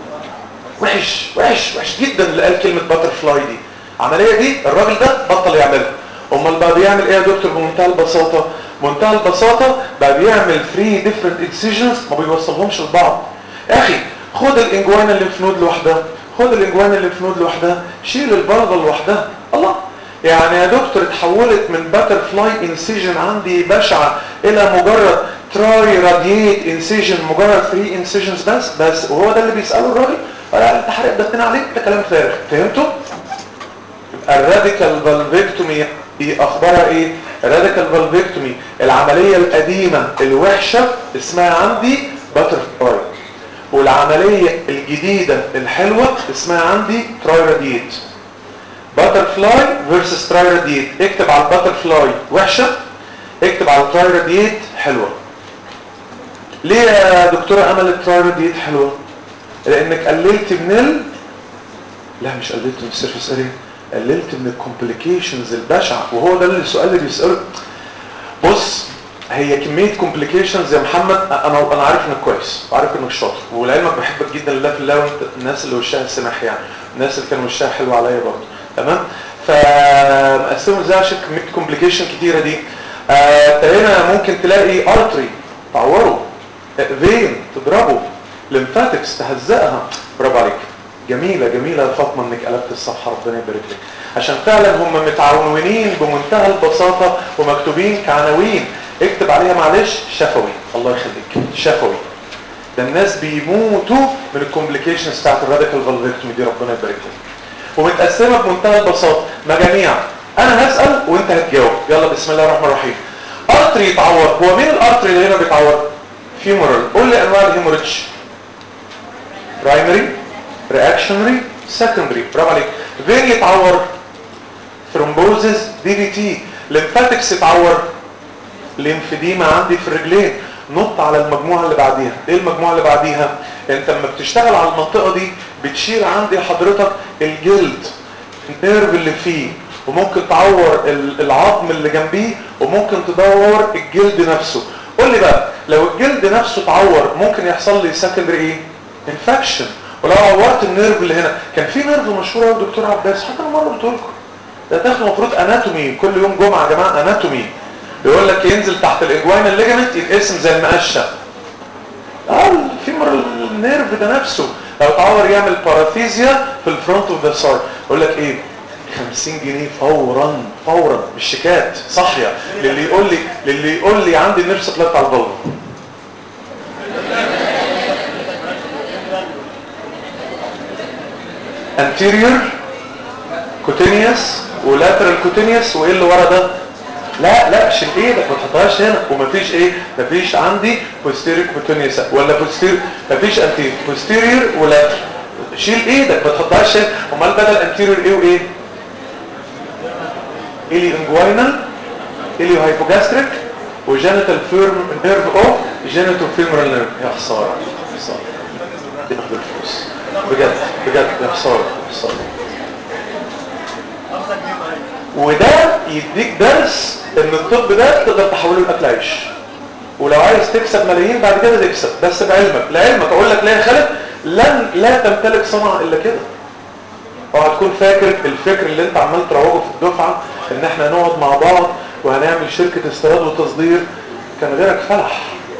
وحش وحش وحش جدا اللي قال كلمه باتر فلاي دي العمليه دي الراجل ده بطل يعملها امال بقى بيعمل ايه يا دكتور بمنتهى البساطه منتهى البساطه بقى بيعمل 3 ديفرنت اكسجنز ما بيوصلهمش لبعض يا اخي خد الانجوانا الليمف نود لوحدها خد الانجوانا الليمف نود لوحدها شيل البلغه لوحدها الله يعني يا دكتور اتحولت من باتر فلاي انسيجن عندي بشعه الى مجرد تراي رادييت انسيجن مجرد 3 انسيجنز بس بس وهو ده اللي بيساله الراجل ولا انت حرق دقنا عليك ده كلام فارغ فهمتوا الراديكال فالفيكتومي ايه اخبارها ايه الراديكال فالفيكتومي العمليه القديمه الوحشه اسمها عندي باتر فلاي والعمليه الجديده الحلوه اسمها عندي تراي رادييت باتر فلاي فيرسس تراي رادييت اكتب على الباتر فلاي وحشه اكتب على التراي رادييت حلوه ليه يا دكتوره امل التراي رادييت حلوه لانك قللت من ال لا مش قللت من السيرفيس اريا قللت من الكومبليكيشنز البشعه وهو ده اللي السؤال اللي بيساله بص هي كميه كومبليكيشنز يا محمد انا انا عارف انك كويس وعارف انك شاطر ولعلمك بحبك جدا لله في الله وانت الناس اللي وشها سمح يعني الناس اللي كان وشها حلو عليا برضه تمام فمقسمه ازاي عشان كميه كومبليكيشن كتيره دي آه هنا ممكن تلاقي ارتري تعوره فين تضربه لمفاتكس تهزقها برافو عليك جميلة جميلة يا فاطمة انك قلبت الصفحة ربنا يبارك لك عشان فعلا هم متعاونين بمنتهى البساطة ومكتوبين كعناوين اكتب عليها معلش شفوي الله يخليك شفوي ده الناس بيموتوا من الكومبليكيشنز بتاعت الراديكال فالفيكتومي دي ربنا يبارك لك ومتقسمة بمنتهى البساطة مجاميع انا هسأل وانت هتجاوب يلا بسم الله الرحمن الرحيم ارتري يتعور هو مين الارتري اللي هنا بيتعور فيمورال قول لي انواع الهيموريدج برايمري رياكشنري سكندري برافو عليك فين يتعور ثرومبوزس دي بي تي ليمفاتكس يتعور ليمفديما عندي في الرجلين نط على المجموعه اللي بعديها ايه المجموعه اللي بعديها انت لما بتشتغل على المنطقه دي بتشيل عندي حضرتك الجلد النيرف اللي فيه وممكن تعور العظم اللي جنبيه وممكن تدور الجلد نفسه قول لي بقى لو الجلد نفسه اتعور ممكن يحصل لي سكندري ايه انفكشن ولو عورت النيرف اللي هنا كان في نيرف مشهور قوي دكتور عباس حتى انا مره قلت لكم ده تاخدوا المفروض اناتومي كل يوم جمعه يا جماعه اناتومي بيقول لك ينزل تحت الاجواين الليجمنت يتقسم زي المقشه اه الفيمر النيرف ده نفسه لو اتعور يعمل باراثيزيا في الفرونت اوف ذا سايد يقول لك ايه 50 جنيه فورا فورا مش شيكات صاحيه للي يقول لي للي يقول لي عندي النيرف سبلاي بتاع البلغم anterior cutaneous ولاترال cutaneous وايه اللي ورا ده لا لا شيل ايدك ما تحطهاش هنا ومفيش ايه مفيش عندي posterior cutaneous ولا posterior مفيش anterior posterior ولاترال شيل ايدك ما تحطهاش هنا امال بدل anterior ايه وايه الي انجوينال الي هايبوجاستريك وجينيتال فيرم نيرف او جينيتال فيمورال نيرف يا خساره خساره تاخد الفلوس بجد بجد يا خساره خساره وده يديك درس ان الطب ده تقدر تحوله لاكل عيش ولو عايز تكسب ملايين بعد كده تكسب بس بعلمك لعلمك اقول لك ليه يا خالد لن لا تمتلك صنعه الا كده وهتكون فاكر الفكر اللي انت عمال تروجه في الدفعه ان احنا هنقعد مع بعض وهنعمل شركه استيراد وتصدير كان غيرك فلح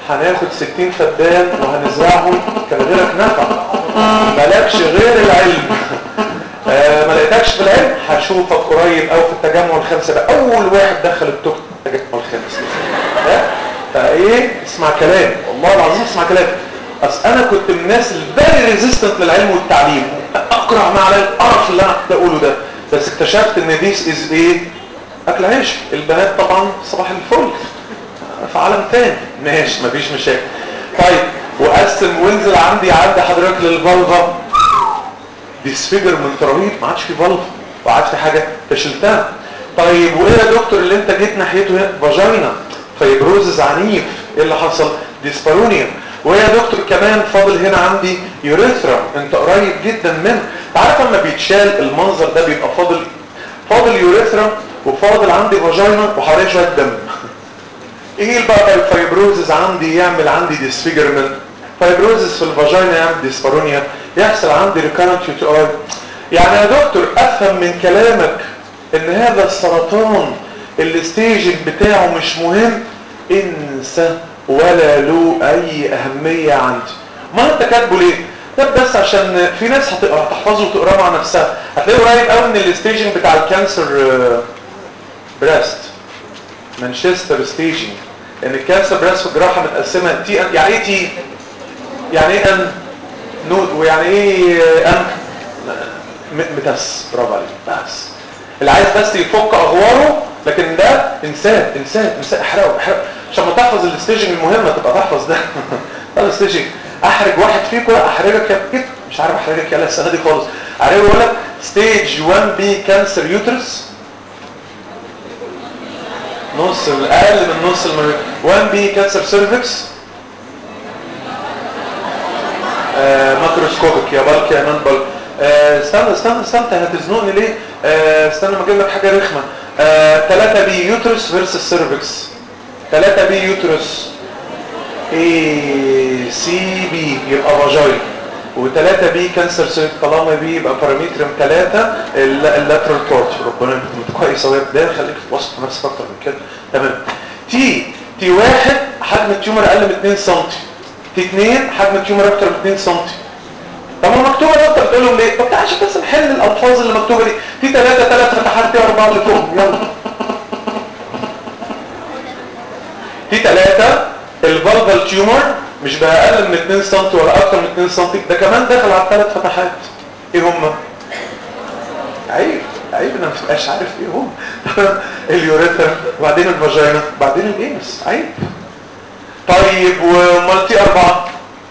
هناخد 60 فدان وهنزرعهم كان غيرك نفع مالكش غير العلم آه ما لقيتكش في العلم هشوفك قريب او في التجمع الخامس ده اول واحد دخل التوك التجمع الخامس ده فايه اسمع كلام والله العظيم اسمع كلام اصل انا كنت من الناس الفيري ريزيستنت للعلم والتعليم اقرع ما على القرف اللي انا بقوله ده بس اكتشفت ان ذيس از ايه اكل عيش البنات طبعا صباح الفل في عالم تاني ماشي مفيش مشاكل طيب وقسم وانزل عندي عند حضرتك للفالفا ديسفيجرمنت رهيب ما عادش في فالفا وقعدت في حاجه فشلتها طيب وايه يا دكتور اللي انت جيت ناحيته هنا فاجينا فيبروزز عنيف ايه اللي حصل ديسبارونيا ويا دكتور كمان فاضل هنا عندي يوريثرا انت قريب جدا منه تعرف لما بيتشال المنظر ده بيبقى فاضل فاضل يوريثرا وفاضل عندي فاجينا وحواليه شويه دم ايه بقى الفايبروزز عندي يعمل عندي ديسفيجرمنت فايبروزز في الفاجينا يعمل ديسبارونيا يحصل عندي ريكارنت يو يعني يا دكتور افهم من كلامك ان هذا السرطان الستيجنج بتاعه مش مهم انسى ولا له اي اهمية عندي ما انت كاتبه ليه ده بس عشان في ناس هتقرا هتحفظه وتقراه مع نفسها هتلاقيه قريب قوي من الستيجنج بتاع الكانسر بريست مانشستر ستيجنج ان الكانسر بريست في الجراحه متقسمه تي ان يعني ايه تي يعني ايه ان نود ويعني ايه ان متس برافو عليك بس اللي عايز بس يفك اغواره لكن ده انسان انسان انسان احرقه احرقه عشان ما تحفظ الستيجنج المهمه تبقى تحفظ ده ده الستيجنج احرج واحد فيكم احرجك يا كده مش عارف احرجك يلا السنه دي خالص عارف يقول لك ستيج 1 بي كانسر يوترس نص اقل من نص المر 1 بي كانسر سيرفكس آه ماكروسكوبيك يا بالك يا مان بالك آه استنى استنى استنى هتزنقني ليه آه استنى ما اجيب لك حاجه رخمه 3 آه بي يوترس فيرسس سيرفكس 3 بي يوترس اي سي بي يبقى فاجاي و3 بي كانسر سيرك طالما بي يبقى بارامترم 3 اللاترال بورت ربنا يكون كويس اهو ده خليك في وسط نفسك اكتر من كده تمام تي تي واحد حجم التيومر اقل من 2 سم تي 2 حجم التيومر اكتر من 2 سم طب ما مكتوبه ده انت بتقول لهم ليه طب تعالى عشان بس نحل الالفاظ اللي مكتوبه دي في ثلاثه ثلاث فتحات تي اربعه لفوق يلا في ثلاثه الفالفال تيومر مش بقى اقل من 2 سم ولا اكتر من 2 سم ده كمان داخل على الثلاث فتحات ايه هم عيب عيب انا ما تبقاش عارف ايه هم اليوريثر وبعدين الفاجينا بعدين الانس عيب طيب ومالتي اربعه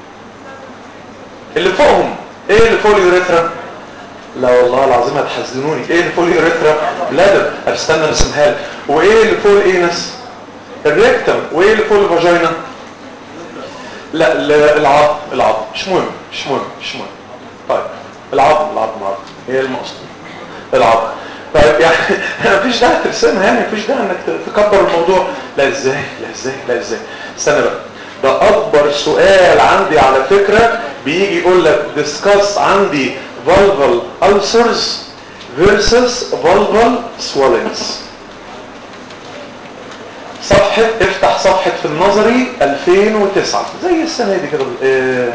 اللي فوقهم ايه اللي فوق اليوريثرا لا والله العظيم هتحزنوني ايه اللي فوق اليوريثرا بلادر استنى ارسمها لك وايه اللي فوق الانس الريكتم وايه اللي فوق الفاجينا لا العظم العظم مش مهم مش مهم مش مهم طيب العظم العظم العظم هي المقصود العظم طيب يعني مفيش داعي ترسمها يعني مفيش داعي انك تكبر الموضوع لا ازاي لا ازاي لا ازاي استنى بقى ده اكبر سؤال عندي على فكرة بيجي يقول لك discuss عندي vulval ulcers versus vulval swellings صفحة افتح صفحة في النظري 2009 زي السنة دي كده اه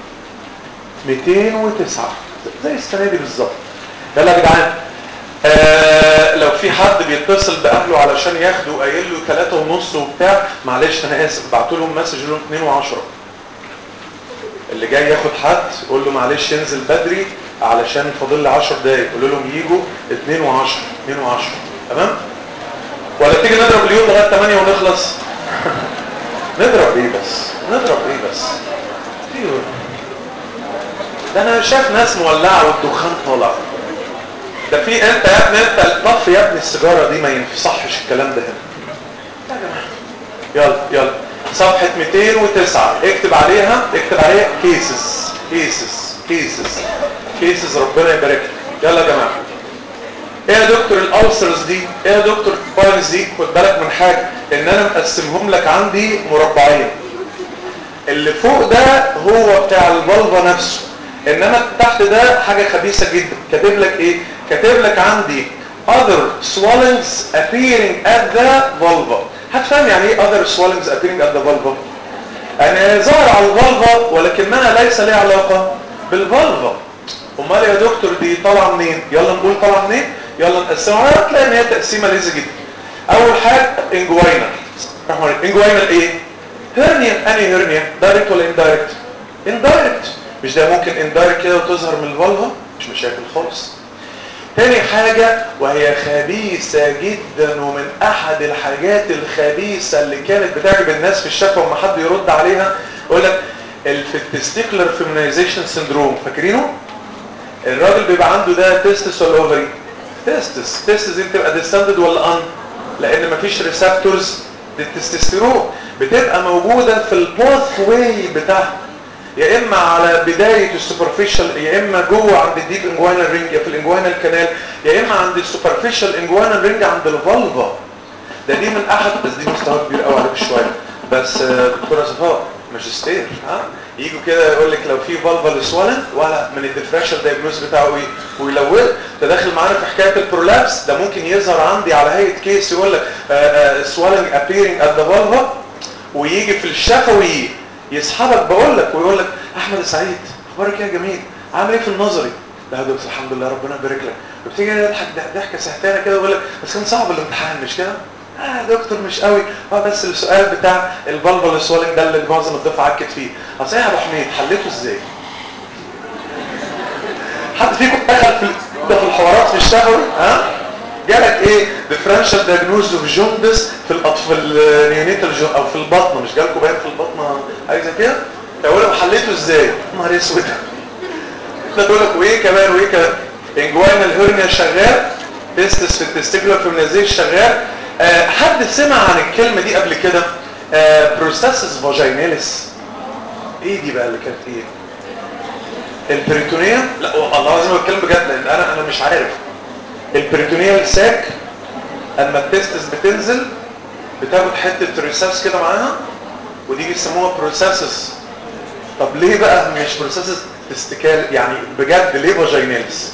209 زي السنة دي بالظبط يلا يا جدعان آه لو في حد بيتصل باهله علشان ياخدوا قايل له 3 ونص وبتاع معلش انا اسف بعتوا لهم مسج لهم 2 و10 اللي جاي ياخد حد قول له معلش ينزل بدري علشان فاضل لي 10 دقايق قول لهم يجوا 2 و10 2 و10 تمام ولا تيجي نضرب اليوم لغايه 8 ونخلص نضرب ايه بس نضرب ايه بس ايوه ده انا شايف ناس مولعه والدخان طالع ده في انت يا ابني انت الطف يا ابني السيجاره دي ما ينصحش الكلام ده هنا يلا يلا صفحه 209 اكتب عليها اكتب عليها كيسز كيسز كيسز كيسز ربنا يبارك يلا يا جماعه ايه يا دكتور الالسرز دي ايه يا دكتور البايلز دي خد بالك من حاجه ان انا مقسمهم لك عندي مربعين اللي فوق ده هو بتاع الفالفا نفسه انما تحت ده حاجه خبيثه جدا كاتب لك ايه كاتب لك عندي other swellings appearing at the vulva هتفهم يعني ايه other swellings appearing at the vulva انا ظهر على الفالفا ولكنها ليس لها علاقه بالفالفا امال يا دكتور دي طالعه منين يلا نقول طالعه منين يلا نقسمها هتلاقي ان هي تقسيمه لذيذه جدا اول حاجه انجوينال انجوينال ايه هرنيا انهي هرنيا دايركت ولا اندايركت اندايركت مش ده ممكن اندايركت كده وتظهر من الفالفا مش مشاكل خالص تاني حاجة وهي خبيثة جدا ومن احد الحاجات الخبيثة اللي كانت بتعجب الناس في الشفا وما حد يرد عليها يقول لك الفيتستيكولار فيمينايزيشن سندروم فاكرينه الراجل بيبقى عنده ده تيستس ولا اوفري تيستس تيستس دي بتبقى ديستندد ولا ان لان مفيش ريسبتورز للتستوستيرون بتبقى موجودة في الباث واي بتاعها يا اما على بداية السوبرفيشال يا اما جوه عند الديب انجوانال رينج يا في الانجوانال كانال يا اما عند السوبرفيشال انجوانال رينج عند الفالفا ده دي من احد بس دي مستوى كبير قوي عليك شويه بس آه، دكتوره صفاء ماجستير ها يجوا كده يقول لك لو في فالفال سوالن ولا من الديفرنشال دايجنوز بتاعه ايه ويلون ده داخل معانا في حكايه البرولابس ده ممكن يظهر عندي على هيئه كيس يقول لك سوالنج ابيرنج ات ذا فالفا ويجي في الشفوي يسحبك بقول لك ويقول لك احمد سعيد اخبارك إيه يا جميل عامل ايه في النظري لا يا دكتور الحمد لله ربنا يبارك لك وبتيجي تضحك ضحكه سهتانه كده ويقول لك بس كان صعب الامتحان مش كده اه يا دكتور مش قوي اه بس السؤال بتاع الفالفال سوالنج ده اللي معظم الدفعه عكت فيه اصل إيه يا ابو حميد حليته ازاي حد فيكم دخل في ده في الحوارات في الشهوي ها جالك ايه ديفرنشال دايجنوز اوف جوندس في الاطفال النيونيتال جو او في البطن مش جالكم باين في البطن حاجه زي كده يقول لك حليته ازاي نهار اسود ده تقول لك وايه كمان وايه كمان انجوينال هيرنيا شغال تستس في التستيكولار فيمينايزيشن شغال آه حد سمع عن الكلمه دي قبل كده آه بروستاسيس فاجيناليس ايه دي بقى اللي كانت ايه البريتونيا لا والله العظيم بتكلم بجد لان انا انا مش عارف البريتونيال ساك اما التستس بتنزل بتاخد حته ريسابس كده معاها ودي بيسموها بروسيسس طب ليه بقى مش بروسيسس تستكال يعني بجد ليه فاجيناليس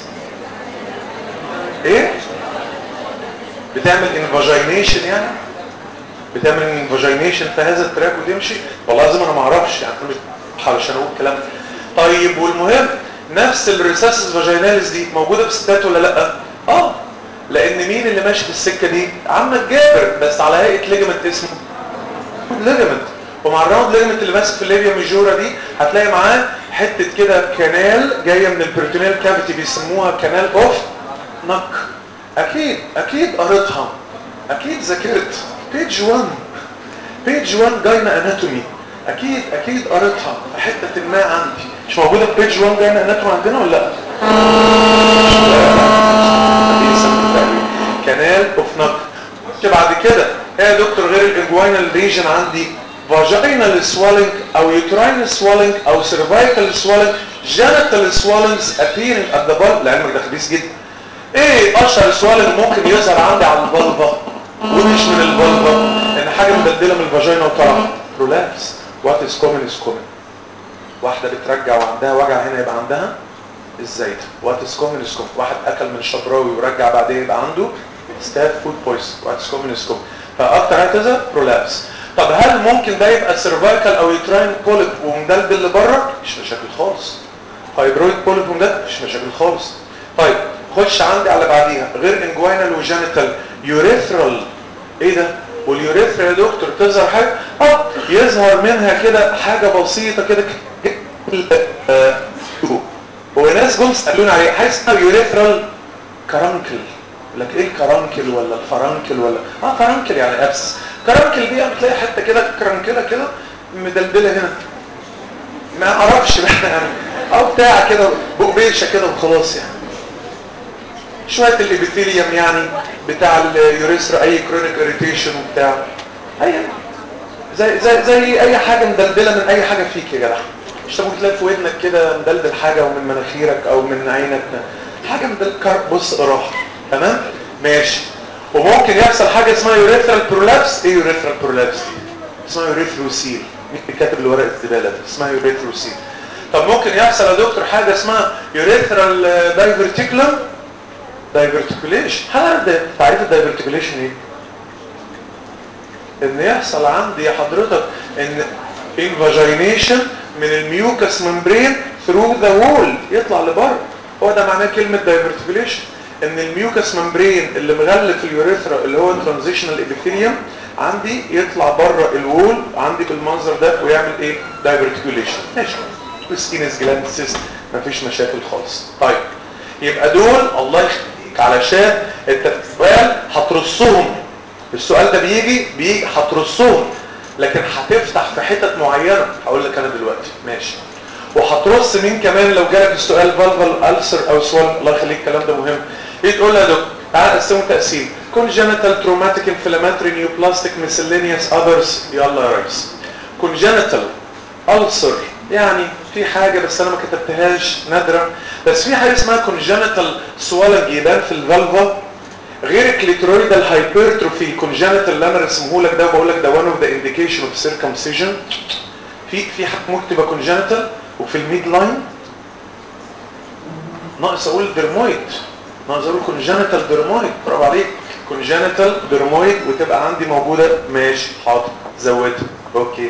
ايه بتعمل انفاجينيشن يعني بتعمل انفاجينيشن في هذا التراك وتمشي والله لازم انا ما اعرفش يعني انا مش علشان اقول الكلام ده طيب والمهم نفس الريساسس فاجيناليس دي موجوده في الستات ولا لا اه لان مين اللي ماشي في السكه دي عمك جابر بس على هيئه ليجمنت اسمه ليجمنت ومع الراوند ليجمنت اللي ماسك في الليبيا ميجورا دي هتلاقي معاه حته كده كانال جايه من البريتونيال كافيتي بيسموها كانال اوف نك اكيد اكيد قريتها اكيد ذاكرت بيج 1 بيج 1 جاينا اناتومي اكيد اكيد قريتها في حته ما عندي مش موجوده في بيج 1 جاينا اناتومي عندنا ولا لا كانال اوف نك بعد كده ايه يا دكتور غير الانجوينال ريجن عندي فاجينال سوالنج او يوتراين سوالنج او سيرفايكال سوالنج جينيتال سوالنجز ابيرنج ات ذا بال لعلمك ده خبيث جدا ايه اشهر سوالنج ممكن يظهر عندي على الفالفا ومش من الفالفا ان حاجه مبدله من الفاجينا وطالعه برولابس وات از كومن از كومن واحده بترجع وعندها وجع هنا يبقى عندها ازاي وات از كومن از كومن واحد اكل من شبراوي ورجع بعدين يبقى عنده ستاف فود بويس وات از كومن از كومن فاكتر حاجه تظهر برولابس طب هل ممكن ده يبقى سيرفايكال او يوتراين بوليب ومدلدل اللي بره مش مشاكل خالص فايبرويد بوليب ومدلدل مش مشاكل خالص طيب خش عندي على بعديها غير انجوينال وجينيتال يوريثرال ايه ده واليوريثرا يا دكتور تظهر حاجه اه يظهر منها كده حاجه بسيطه كده آه، وناس جم سالوني عليه حاجه اسمها يوريثرال كرانكل لك ايه الكرانكل ولا الفرانكل ولا اه فرانكل يعني ابس كرانكل دي بتلاقي حته كده كرانكله كده مدلدله هنا ما اعرفش بقى يعني او بتاع كده بقبيشه كده وخلاص يعني شويه الابيثيليوم يعني بتاع اليوريثرا اي كرونيك اريتيشن وبتاع اي زي زي زي اي حاجه مدلدله من اي حاجه فيك يا جدع مش ممكن تلاقي في ودنك كده مدلدل حاجه ومن مناخيرك او من عينك حاجه مدلدل بص راحه تمام ماشي وممكن يحصل حاجه اسمها يوريثرال برولابس ايه يوريثرال برولابس اسمها يوريثروسيل مين اللي كاتب الورق الزباله ده اسمها يوريثروسيل طب ممكن يحصل يا دكتور حاجه اسمها يوريثرال دايفرتيكولم دايفرتيكوليشن هل ده تعريف الدايفرتيكوليشن ايه ان يحصل عندي حضرتك ان invagination من الميوكس ممبرين through the wall يطلع لبره هو ده معناه كلمة diverticulation ان الميوكس ممبرين اللي مغلف اليوريثرا اللي هو ترانزيشنال ابيثيليوم عندي يطلع بره الوول عندي بالمنظر ده ويعمل ايه دايفرتيكوليشن ماشي سكينس جلاند سيست مفيش مشاكل خالص طيب يبقى دول الله يخليك علشان انت في السؤال هترصهم السؤال ده بيجي بيجي هترصهم لكن هتفتح في حتت معينه هقول لك انا دلوقتي ماشي وهترص مين كمان لو جالك السؤال فالفال ألسر او سؤال الله يخليك الكلام ده مهم ايه تقول لها يا دكتور تعال نقسمه تقسيم congenital traumatic inflammatory neoplastic miscellaneous others يلا يا ريس congenital ulcer يعني في حاجة بس انا ما كتبتهاش نادرة بس في حاجة اسمها congenital swelling يبان في الفالفا غير الكليترويدال هايبرتروفي الكونجنتال اللي انا رسمه لك ده وبقول لك ده one of the indication of circumcision في في حاجه مكتوبه كونجنتال وفي الميد لاين ناقص اقول درمويد ناقص اقول كونجنتال درمويد برافو عليك كونجنتال درمويد وتبقى عندي موجوده ماشي حاضر زودها اوكي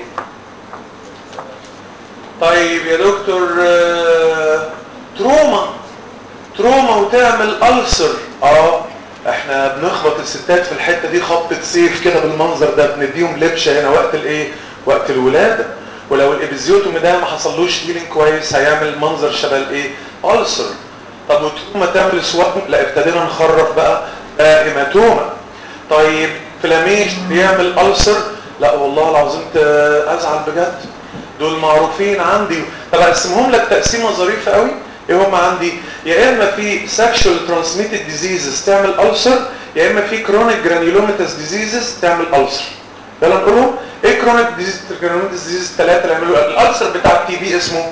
طيب يا دكتور آه، تروما تروما وتعمل ألسر اه احنا بنخبط الستات في الحتة دي خبطة سيف كده بالمنظر ده بنديهم لبشة هنا وقت الايه وقت الولادة ولو الابيزيوتوم ده ما حصلوش هيلينج كويس هيعمل منظر شبه الايه ألسر طب وتروما تعمل سواب لا ابتدينا نخرف بقى آه هيماتوما طيب فلاميش بيعمل ألسر لا والله العظيم ت- ازعل بجد دول معروفين عندي طب اقسمهم لك تقسيمه ظريفه قوي ايه هم عندي يا اما في sexual transmitted diseases تعمل ulcer يا اما في chronic granulomatous diseases تعمل ulcer يلا نقولهم ايه chronic disease granulomatous diseases ثلاثه اللي يعملوا الالسر بتاع التي بي اسمه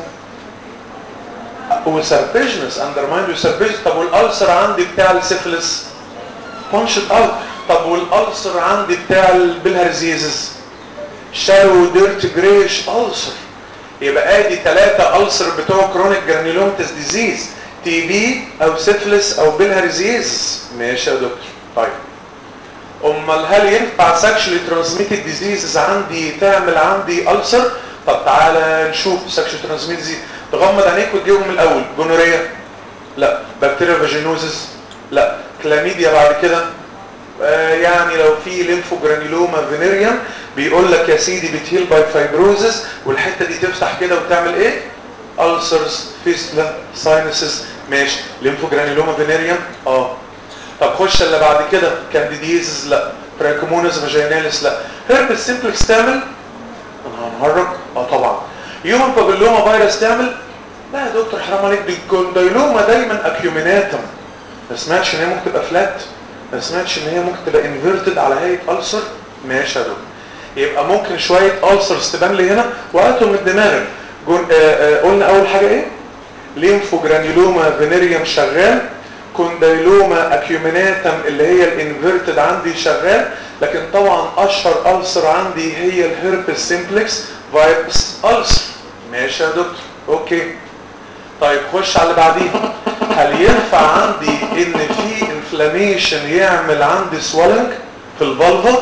وسربيجنس اندرمايند وسربيج طب والالسر عندي بتاع السيفلس بونشت اوت طب والالسر عندي بتاع البلهارزيزز شالو ديرت جريش ألسر يبقى ادي ثلاثة ألسر بتوع كرونيك جرانيلومتس ديزيز تي بي او سيفلس او بلهارزيز ماشي يا دكتور طيب امال هل ينفع سكشولي ترانسميتد ديزيزز عندي تعمل عندي ألسر طب تعالى نشوف سكشولي ترانسميتد ديزيز تغمض عينيك وتجيبهم من الاول جونوريا لا بكتيريا فاجينوزس لا كلاميديا بعد كده آه، يعني لو في ليمفوجرانيلوما فينيريوم بيقول لك يا سيدي بتهيل باي فايبروزس والحته دي تفتح كده وتعمل ايه ألسرز فيستلا ساينسز ماشي ليمفوجرانيلوما فينيريوم اه طب خش اللي بعد كده كانديديزز لا تراكومونس فاجيناليس لا هيربس سيمبلكس تعمل انا هنهرج اه طبعا يومن بابيلوما فيروس تعمل لا يا دكتور حرام عليك دي الكونديلوما دايما اكيوميناتم ما سمعتش ان هي ممكن تبقى فلات ما سمعتش ان هي ممكن تبقى انفيرتد على هيئه ألسر ماشي يا دكتور يبقى ممكن شويه ألسرز تبان لي هنا وهاتهم من دماغك جون... آه آه قلنا اول حاجه ايه ليمفوجرانيلوما فينيريوم شغال كونديلوما اكيوميناتم اللي هي الانفيرتد عندي شغال لكن طبعا اشهر ألسر عندي هي الهيربس سيمبلكس فايروس ألسر ماشي يا دكتور اوكي طيب خش على اللي بعديها هل ينفع عندي ان في انفلاميشن يعمل عندي سوالنج في الفالفا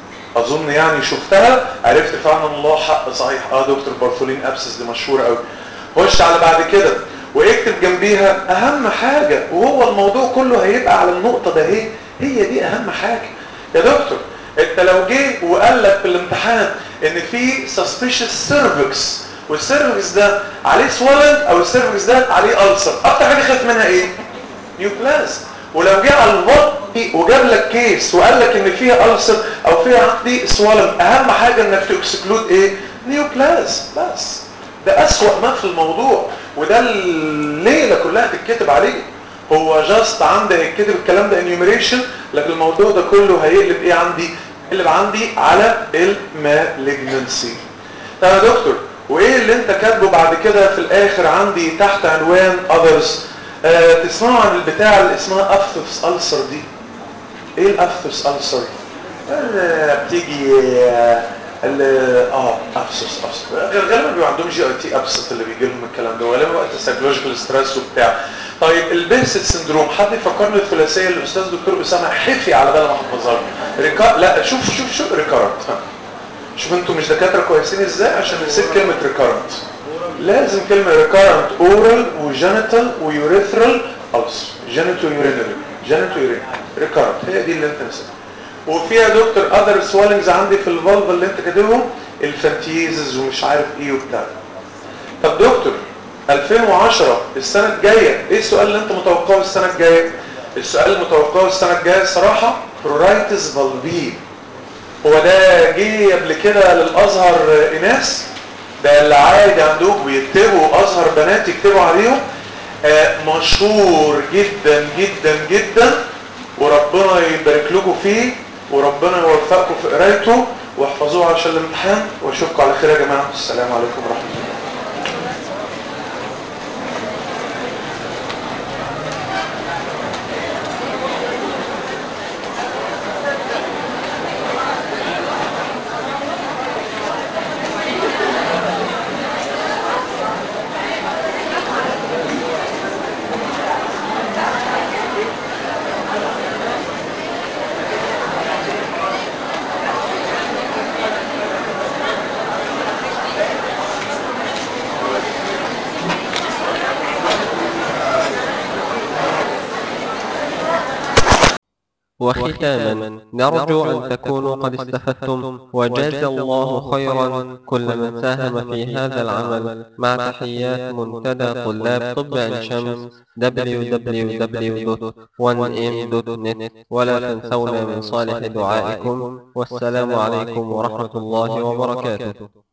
اظن يعني شفتها عرفت فعلا الله حق صحيح اه دكتور بارفولين ابسس دي مشهوره قوي خش على بعد كده واكتب جنبيها اهم حاجه وهو الموضوع كله هيبقى على النقطه ده ايه هي دي اهم حاجه يا دكتور انت لو جه وقال لك في الامتحان ان في suspicious cervix والسيرفكس ده عليه سوالنج او السيرفكس ده عليه ألسر اكتر حاجه خاف منها ايه نيوبلازم ولو جه على البطن وجاب لك كيس وقال لك ان فيها ألسر او فيها عندي سوالنج اهم حاجه انك تكسكلود ايه نيوبلازم بس ده اسوأ ما في الموضوع وده الليله كلها تتكتب عليه هو جاست عندي هيتكتب الكلام ده انيوميريشن لكن الموضوع ده كله هيقلب ايه عندي هيقلب عندي على المالجنسي طب يا دكتور وايه اللي انت كاتبه بعد كده في الاخر عندي تحت عنوان others آه تسمعوا عن البتاع اللي اسمها افثس ألسر دي ايه الافثس ألسر اللي بتيجي آه، اللي اه افثس ألسر غالبا بيبقى عندهم جي اي تي ابسط اللي بيجي لهم الكلام ده غالبا وقت السايكولوجيكال ستريس وبتاع طيب البيرسيت سندروم حد يفكرني الثلاثيه اللي الاستاذ دكتور اسامه حفي على بال ما احفظها له. ريكا... لا شوف شوف شوف ريكارنت شوف انتوا مش دكاتره كويسين ازاي عشان نسيب كلمه ريكارنت لازم كلمه ريكارنت اورال وجينيتال ويوريثرال ألسر جينيتو يورينري جينيتو يورينري ريكارنت هي دي اللي انت نسيتها وفيها دكتور اذر سوالنجز عندي في الفالف اللي انت كاتبهم الفانتيزز ومش عارف ايه وبتاع طب دكتور 2010 السنه الجايه ايه السؤال اللي انت متوقعه السنه الجايه السؤال المتوقعه السنه الجايه الصراحه برورايتس فالفي هو ده جه قبل كده للازهر اناث ده اللي عادي عندهم بيكتبوا ازهر بنات يكتبوا عليهم آه مشهور جدا جدا جدا وربنا يبارك لكم فيه وربنا يوفقكم في قرايته واحفظوه عشان الامتحان واشوفكم على خير يا جماعه السلام عليكم ورحمه الله وختاما نرجو أن تكونوا قد استفدتم وجاز الله خيرا كل من ساهم في هذا العمل مع تحيات منتدى طلاب طب عين شمس www.1m.net ولا تنسونا من صالح دعائكم والسلام عليكم ورحمة الله وبركاته